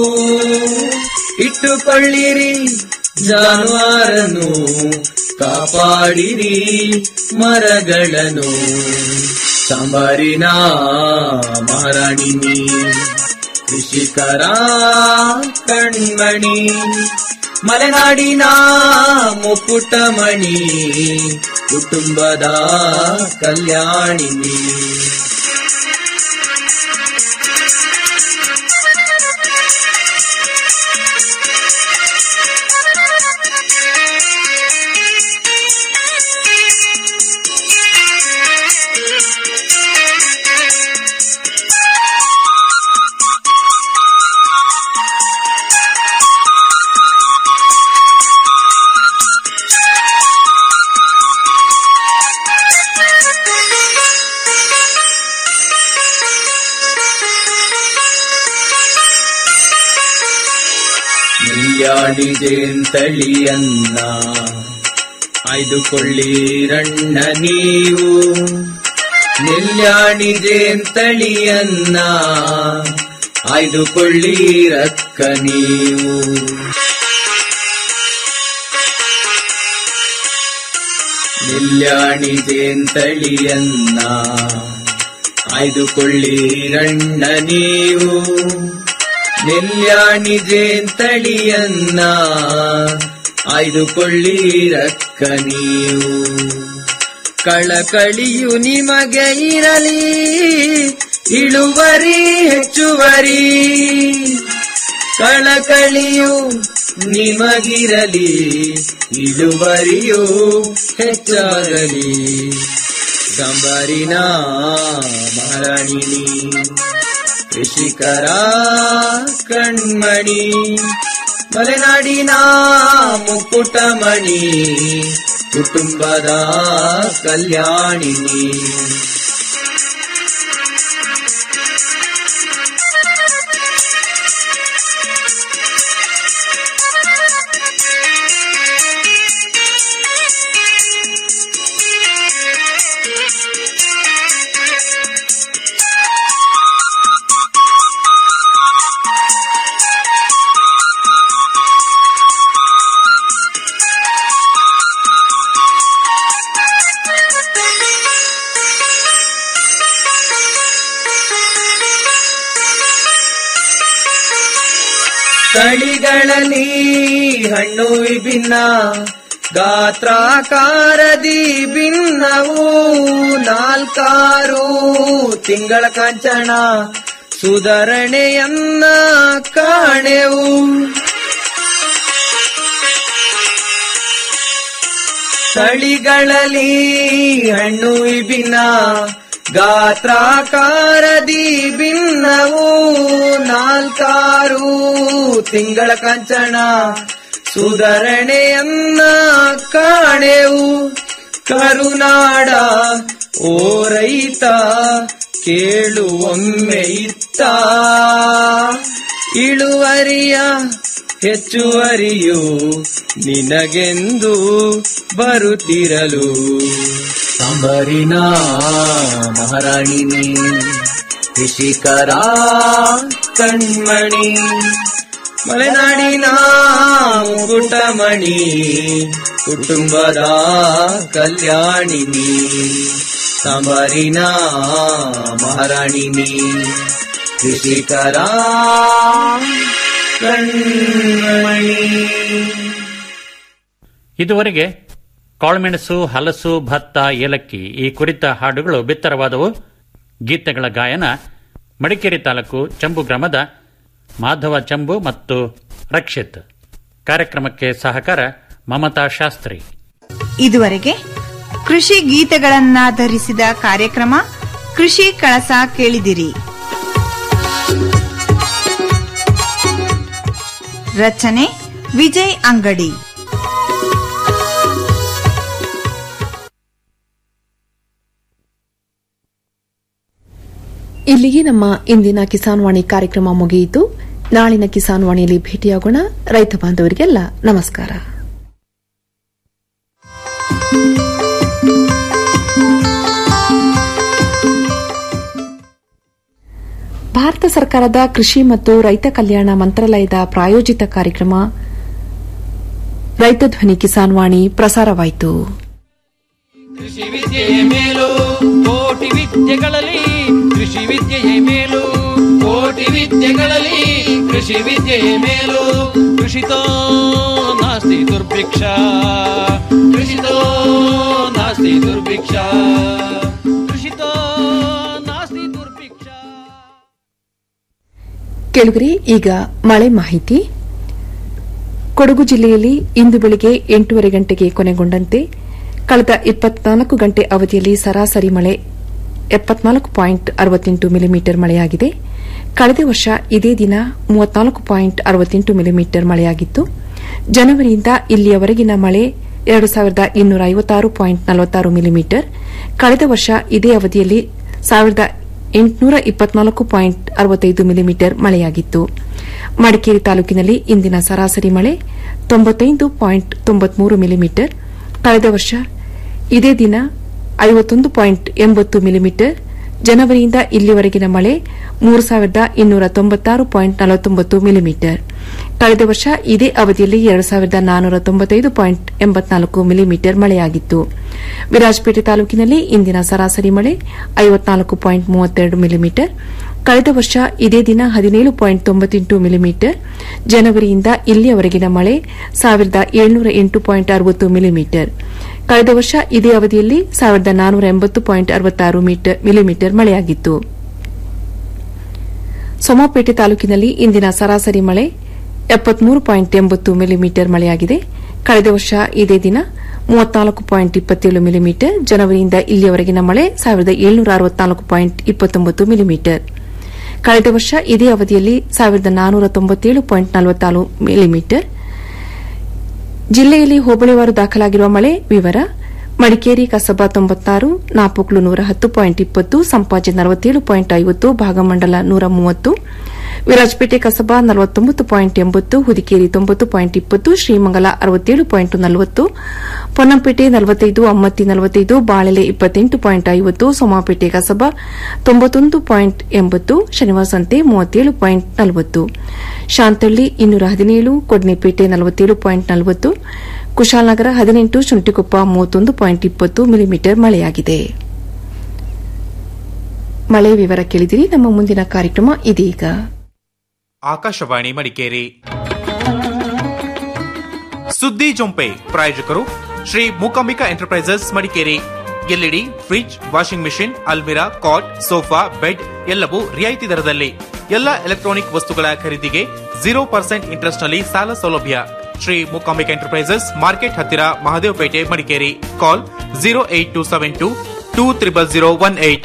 S11: ಇಟ್ಟುಕೊಳ್ಳಿರಿ ಜಾನುವಾರನು ಕಾಪಾಡಿರಿ ಮರಗಳನ್ನು ಸಾಂಬಾರಿನ ಮಹಾರಾಣಿನಿ ಕೃಷಿಕರ ಕಣ್ಮಣಿ ಮಲೆನಾಡಿನ ಮುಕುಟಮಣಿ ಕುಟುಂಬದ ಕಲ್ಯಾಣಿನಿ ತಳಿಯನ್ನ ಆಯ್ದುಕೊಳ್ಳಿರಣ್ಣ ನೀವು ತಳಿಯನ್ನ ಆಯ್ದುಕೊಳ್ಳಿರಕ್ಕ ನೀವು ತಳಿಯನ್ನ ಆಯ್ದುಕೊಳ್ಳಿರಣ್ಣ ನೀವು ತಳಿಯನ್ನ ಆಯ್ದುಕೊಳ್ಳಿರಕ್ಕ ನೀವು ಕಳಕಳಿಯು ನಿಮಗೆ ಇರಲಿ ಇಳುವರಿ ಹೆಚ್ಚುವರಿ ಕಳಕಳಿಯು ನಿಮಗಿರಲಿ ಇಳುವರಿಯು ಹೆಚ್ಚಾಗಲಿ ಸಂಬರಿನ ಮಹಾರಾಣಿನಿ ಕೃಷಿಕರ ಕಣ್ಮಣಿ ಮಲೆನಾಡಿನ ಮುಕ್ಕುಟಮಣಿ ಕುಟುಂಬದ ಕಲ್ಯಾಣಿನಿ ತಳಿಗಳಲ್ಲಿ ಹಣ್ಣು ವಿಭಿನ್ನ ಗಾತ್ರಾಕಾರದಿ ಭಿನ್ನವು ನಾಲ್ಕಾರು ತಿಂಗಳ ಕಾಂಚನ ಸುಧಾರಣೆಯನ್ನ ಕಾಣೆವು ತಳಿಗಳಲ್ಲಿ ಹಣ್ಣು ವಿಭಿನ್ನ ಗಾತ್ರಾಕಾರದಿ ಭಿನ್ನವು ನಾಲ್ಕಾರು ತಿಂಗಳ ಕಂಚನ ಸುಧಾರಣೆಯನ್ನ ಕಾಣೆವು ಕರುನಾಡ ಓ ರೈತ ಕೇಳು ಒಮ್ಮೆ ಇತ್ತ ಇಳುವರಿಯ ಹೆಚ್ಚುವರಿಯು ನಿನಗೆಂದು ಬರುತ್ತಿರಲು ಸಂಬರಿನ ಮಹಾರಾಣಿನಿ ಕೃಷಿಕರ ಕಣ್ಮಣಿ ಮಲೆನಾಡಿನ ಮುಕುಟಮಣಿ ಕುಟುಂಬದ ಕಲ್ಯಾಣಿನಿ ಸಂಬರಿನ ಮಹಾರಾಣಿನಿ ಕೃಷಿಕರ ಕಣ್ಮಣಿ
S10: ಇದುವರೆಗೆ ಕಾಳುಮೆಣಸು ಹಲಸು ಭತ್ತ ಏಲಕ್ಕಿ ಈ ಕುರಿತ ಹಾಡುಗಳು ಬಿತ್ತರವಾದವು ಗೀತೆಗಳ ಗಾಯನ ಮಡಿಕೇರಿ ತಾಲೂಕು ಚಂಬು ಗ್ರಾಮದ ಮಾಧವ ಚಂಬು ಮತ್ತು ರಕ್ಷಿತ್ ಕಾರ್ಯಕ್ರಮಕ್ಕೆ ಸಹಕಾರ ಮಮತಾ ಶಾಸ್ತ್ರಿ
S9: ಇದುವರೆಗೆ ಕೃಷಿ ಗೀತೆಗಳನ್ನಾಧರಿಸಿದ ಕಾರ್ಯಕ್ರಮ ಕೃಷಿ ಕಳಸ ಕೇಳಿದಿರಿ ರಚನೆ ವಿಜಯ್ ಅಂಗಡಿ
S1: ಇಲ್ಲಿಗೆ ನಮ್ಮ ಇಂದಿನ ಕಿಸಾನ್ ವಾಣಿ ಕಾರ್ಯಕ್ರಮ ಮುಗಿಯಿತು ನಾಳಿನ ಕಿಸಾನ್ ವಾಣಿಯಲ್ಲಿ ಭೇಟಿಯಾಗೋಣ ರೈತ ಬಾಂಧವರಿಗೆಲ್ಲ ನಮಸ್ಕಾರ ಭಾರತ ಸರ್ಕಾರದ ಕೃಷಿ ಮತ್ತು ರೈತ ಕಲ್ಯಾಣ ಮಂತ್ರಾಲಯದ ಪ್ರಾಯೋಜಿತ ಕಾರ್ಯಕ್ರಮ ರೈತ ಧ್ವನಿ ಕಿಸಾನ್ ವಾಣಿ ಪ್ರಸಾರವಾಯಿತು
S8: ಕೃಷಿ ವಿದ್ಯೆಯ ಮೇಲು ಕೋಟಿ ವಿದ್ಯೆಗಳಲ್ಲಿ ಕೃಷಿ ವಿದ್ಯೆಯ ಮೇಲು ಕೋಟಿ ವಿದ್ಯೆಗಳಲ್ಲಿ ಕೃಷಿ ವಿದ್ಯೆಯ ಮೇಲು ಕೃಷಿತೋ ನಾಸ್ತಿ ದುರ್ಭಿಕ್ಷ ಕೃಷಿತೋ ನಾಸ್ತಿ ದುರ್ಭಿಕ್ಷ ಕೃಷಿತೋ ನಾಸ್ತಿ ದುರ್ಭಿಕ್ಷ
S1: ಕೆಳಗರೆ ಈಗ ಮಳೆ ಮಾಹಿತಿ ಕೊಡಗು ಜಿಲ್ಲೆಯಲ್ಲಿ ಇಂದು ಬೆಳಗ್ಗೆ ಎಂಟೂವರೆ ಗಂಟೆಗೆ ಕೊನೆಗೊಂಡಂತೆ ಕಳೆದ ಇಪ್ಪತ್ನಾಲ್ಕು ಗಂಟೆ ಅವಧಿಯಲ್ಲಿ ಸರಾಸರಿ ಮಳೆ ಎಪ್ಪತ್ನಾಲ್ಕು ಪಾಯಿಂಟ್ ಅರವತ್ತೆಂಟು ಮಿಲಿಮೀಟರ್ ಮಳೆಯಾಗಿದೆ ಕಳೆದ ವರ್ಷ ಇದೇ ದಿನ ಮೂವತ್ನಾಲ್ಕು ಪಾಯಿಂಟ್ ಅರವತ್ತೆಂಟು ಮಿಲಿಮೀಟರ್ ಮಳೆಯಾಗಿತ್ತು ಜನವರಿಯಿಂದ ಇಲ್ಲಿಯವರೆಗಿನ ಮಳೆ ಎರಡು ಸಾವಿರದ ಇನ್ನೂರ ಐವತ್ತಾರು ಪಾಯಿಂಟ್ ನಲವತ್ತಾರು ಮಿಲಿಮೀಟರ್ ಕಳೆದ ವರ್ಷ ಇದೇ ಅವಧಿಯಲ್ಲಿ ಸಾವಿರದ ಎಂಟುನೂರ ಇಪ್ಪತ್ನಾಲ್ಕು ಪಾಯಿಂಟ್ ಅರವತ್ತೈದು ಮಿಲಿಮೀಟರ್ ಮಳೆಯಾಗಿತ್ತು ಮಡಿಕೇರಿ ತಾಲೂಕಿನಲ್ಲಿ ಇಂದಿನ ಸರಾಸರಿ ಮಳೆ ತೊಂಬತ್ತೈದು ಪಾಯಿಂಟ್ ತೊಂಬತ್ಮೂರು ಮಿಲಿಮೀಟರ್ ಕಳೆದ ವರ್ಷ ಇದೇ ದಿನ ಐವತ್ತೊಂದು ಪಾಯಿಂಟ್ ಎಂಬತ್ತು ಮಿಲಿಮೀಟರ್ ಜನವರಿಯಿಂದ ಇಲ್ಲಿವರೆಗಿನ ಮಳೆ ಮೂರು ಸಾವಿರದ ಇನ್ನೂರ ತೊಂಬತ್ತಾರು ಪಾಯಿಂಟ್ ನಲವತ್ತೊಂಬತ್ತು ಮಿಲಿಮೀಟರ್ ಕಳೆದ ವರ್ಷ ಇದೇ ಅವಧಿಯಲ್ಲಿ ಎರಡು ಸಾವಿರದ ನಾನ್ನೂರ ತೊಂಬತ್ತೈದು ಪಾಯಿಂಟ್ ಎಂಬತ್ನಾಲ್ಕು ಮಿಲಿಮೀಟರ್ ಮಳೆಯಾಗಿತ್ತು ವಿರಾಜಪೇಟೆ ತಾಲೂಕಿನಲ್ಲಿ ಇಂದಿನ ಸರಾಸರಿ ಮಳೆ ಐವತ್ನಾಲ್ಕು ಪಾಯಿಂಟ್ ಮೂವತ್ತೆರಡು ಮಿಲಿಮೀಟರ್ ಕಳೆದ ವರ್ಷ ಇದೇ ದಿನ ಹದಿನೇಳು ಪಾಯಿಂಟ್ ತೊಂಬತ್ತೆಂಟು ಮಿಲಿಮೀಟರ್ ಜನವರಿಯಿಂದ ಇಲ್ಲಿಯವರೆಗಿನ ಮಳೆ ಸಾವಿರದ ಏಳ್ನೂರ ಎಂಟು ಪಾಯಿಂಟ್ ಅರವತ್ತು ಮಿಲಿಮೀಟರ್ ಕಳೆದ ವರ್ಷ ಇದೇ ಅವಧಿಯಲ್ಲಿ ಸಾವಿರದ ನಾನ್ನೂರ ಎಂಬತ್ತು ಪಾಯಿಂಟ್ ಅರವತ್ತಾರು ಮಿಲಿಮೀಟರ್ ಮಳೆಯಾಗಿತ್ತು ಸೋಮಾಪೇಟೆ ತಾಲೂಕಿನಲ್ಲಿ ಇಂದಿನ ಸರಾಸರಿ ಮಳೆ ಎಪ್ಪತ್ಮೂರು ಪಾಯಿಂಟ್ ಎಂಬತ್ತು ಮಿಲಿಮೀಟರ್ ಮಳೆಯಾಗಿದೆ ಕಳೆದ ವರ್ಷ ಇದೇ ದಿನ ಮೂವತ್ನಾಲ್ಕು ಪಾಯಿಂಟ್ ಇಪ್ಪತ್ತೇಳು ಮಿಲಿಮೀಟರ್ ಜನವರಿಯಿಂದ ಇಲ್ಲಿಯವರೆಗಿನ ಮಳೆ ಸಾವಿರದ ಏಳ್ನೂರ ಅರವತ್ನಾಲ್ಕು ಪಾಯಿಂಟ್ ಇಪ್ಪತ್ತೊಂಬತ್ತು ಮಿಲಿಮೀಟರ್ ಕಳೆದ ವರ್ಷ ಇದೇ ಅವಧಿಯಲ್ಲಿ ಸಾವಿರದ ನಾನೂರ ತೊಂಬತ್ತೇಳು ಪಾಯಿಂಟ್ ನಲವತ್ತಾರು ಮಿಲಿಮೀಟರ್ ಜಿಲ್ಲೆಯಲ್ಲಿ ಹೋಬಳಿವಾರು ದಾಖಲಾಗಿರುವ ಮಳೆ ವಿವರ ಮಡಿಕೇರಿ ಕಸಬಾ ತೊಂಬತ್ತಾರು ನಾಪೋಕ್ಲು ನೂರ ಹತ್ತು ಪಾಯಿಂಟ್ ಇಪ್ಪತ್ತು ಸಂಪಾಜೆ ನಲವತ್ತೇಳು ಪಾಯಿಂಟ್ ಐವತ್ತು ಭಾಗಮಂಡಲ ನೂರ ಮೂವತ್ತು ವಿರಾಜಪೇಟೆ ಕಸಬಾ ನಲವತ್ತೊಂಬತ್ತು ಪಾಯಿಂಟ್ ಎಂಬತ್ತು ಹುದಿಕೇರಿ ತೊಂಬತ್ತು ಪಾಯಿಂಟ್ ಇಪ್ಪತ್ತು ಶ್ರೀಮಂಗಲ ಅರವತ್ತೇಳು ಪಾಯಿಂಟ್ ನಲವತ್ತು ಪೊನ್ನಂಪೇಟೆ ನಲವತ್ತೈದು ಅಮ್ಮತ್ತಿ ನಲವತ್ತೈದು ಬಾಳೆಲೆ ಇಪ್ಪತ್ತೆಂಟು ಪಾಯಿಂಟ್ ಐವತ್ತು ಸೋಮಾಪೇಟೆ ಕಸಬಾ ತೊಂಬತ್ತೊಂದು ಪಾಯಿಂಟ್ ಎಂಬತ್ತು ಶನಿವಾರ ಸಂತೆ ಮೂವತ್ತೇಳು ಪಾಯಿಂಟ್ ನಲವತ್ತು ಶಾಂತಳ್ಳಿ ಇನ್ನೂರ ಹದಿನೇಳು ಕೊಡ್ನೆಪೇಟೆ ನಲವತ್ತೇಳು ಪಾಯಿಂಟ್ ನಲವತ್ತು ಕುಶಾಲನಗರ ಹದಿನೆಂಟು ಶುಂಠಿಕೊಪ್ಪ ಮೂವತ್ತೊಂದು ಪಾಯಿಂಟ್ ಇಪ್ಪತ್ತು ಮಿಲಿಮೀಟರ್ ಮಳೆಯಾಗಿದೆ ಮಳೆ ವಿವರ ಕೇಳಿದಿರಿ ನಮ್ಮ ಮುಂದಿನ ಕಾರ್ಯಕ್ರಮ ಇದೀಗ
S12: ಆಕಾಶವಾಣಿ ಮಡಿಕೇರಿ ಸುದ್ದಿ ಜೊಂಪೆ ಪ್ರಾಯೋಜಕರು Shri Mookambika enterprises Madikeri LED fridge washing machine ಅಲ್ಮಿರಾ ಕಾಟ್ ಸೋಫಾ ಬೆಡ್ ಎಲ್ಲವೂ ರಿಯಾಯಿತಿ ದರದಲ್ಲಿ ಎಲ್ಲ ಎಲೆಕ್ಟ್ರಾನಿಕ್ ವಸ್ತುಗಳ ಖರೀದಿಗೆ ಜೀರೋ ಪರ್ಸೆಂಟ್ ಇಂಟ್ರೆಸ್ಟ್ ನಲ್ಲಿ ಸಾಲ ಸೌಲಭ್ಯ ಶ್ರೀ ಮೂಕಾಂಬಿಕಾ ಎಂಟರ್ಪ್ರೈಸಸ್ ಮಾರ್ಕೆಟ್ ಹತ್ತಿರ Mahadevapete Madikeri call zero eight two seven two two triple zero one eight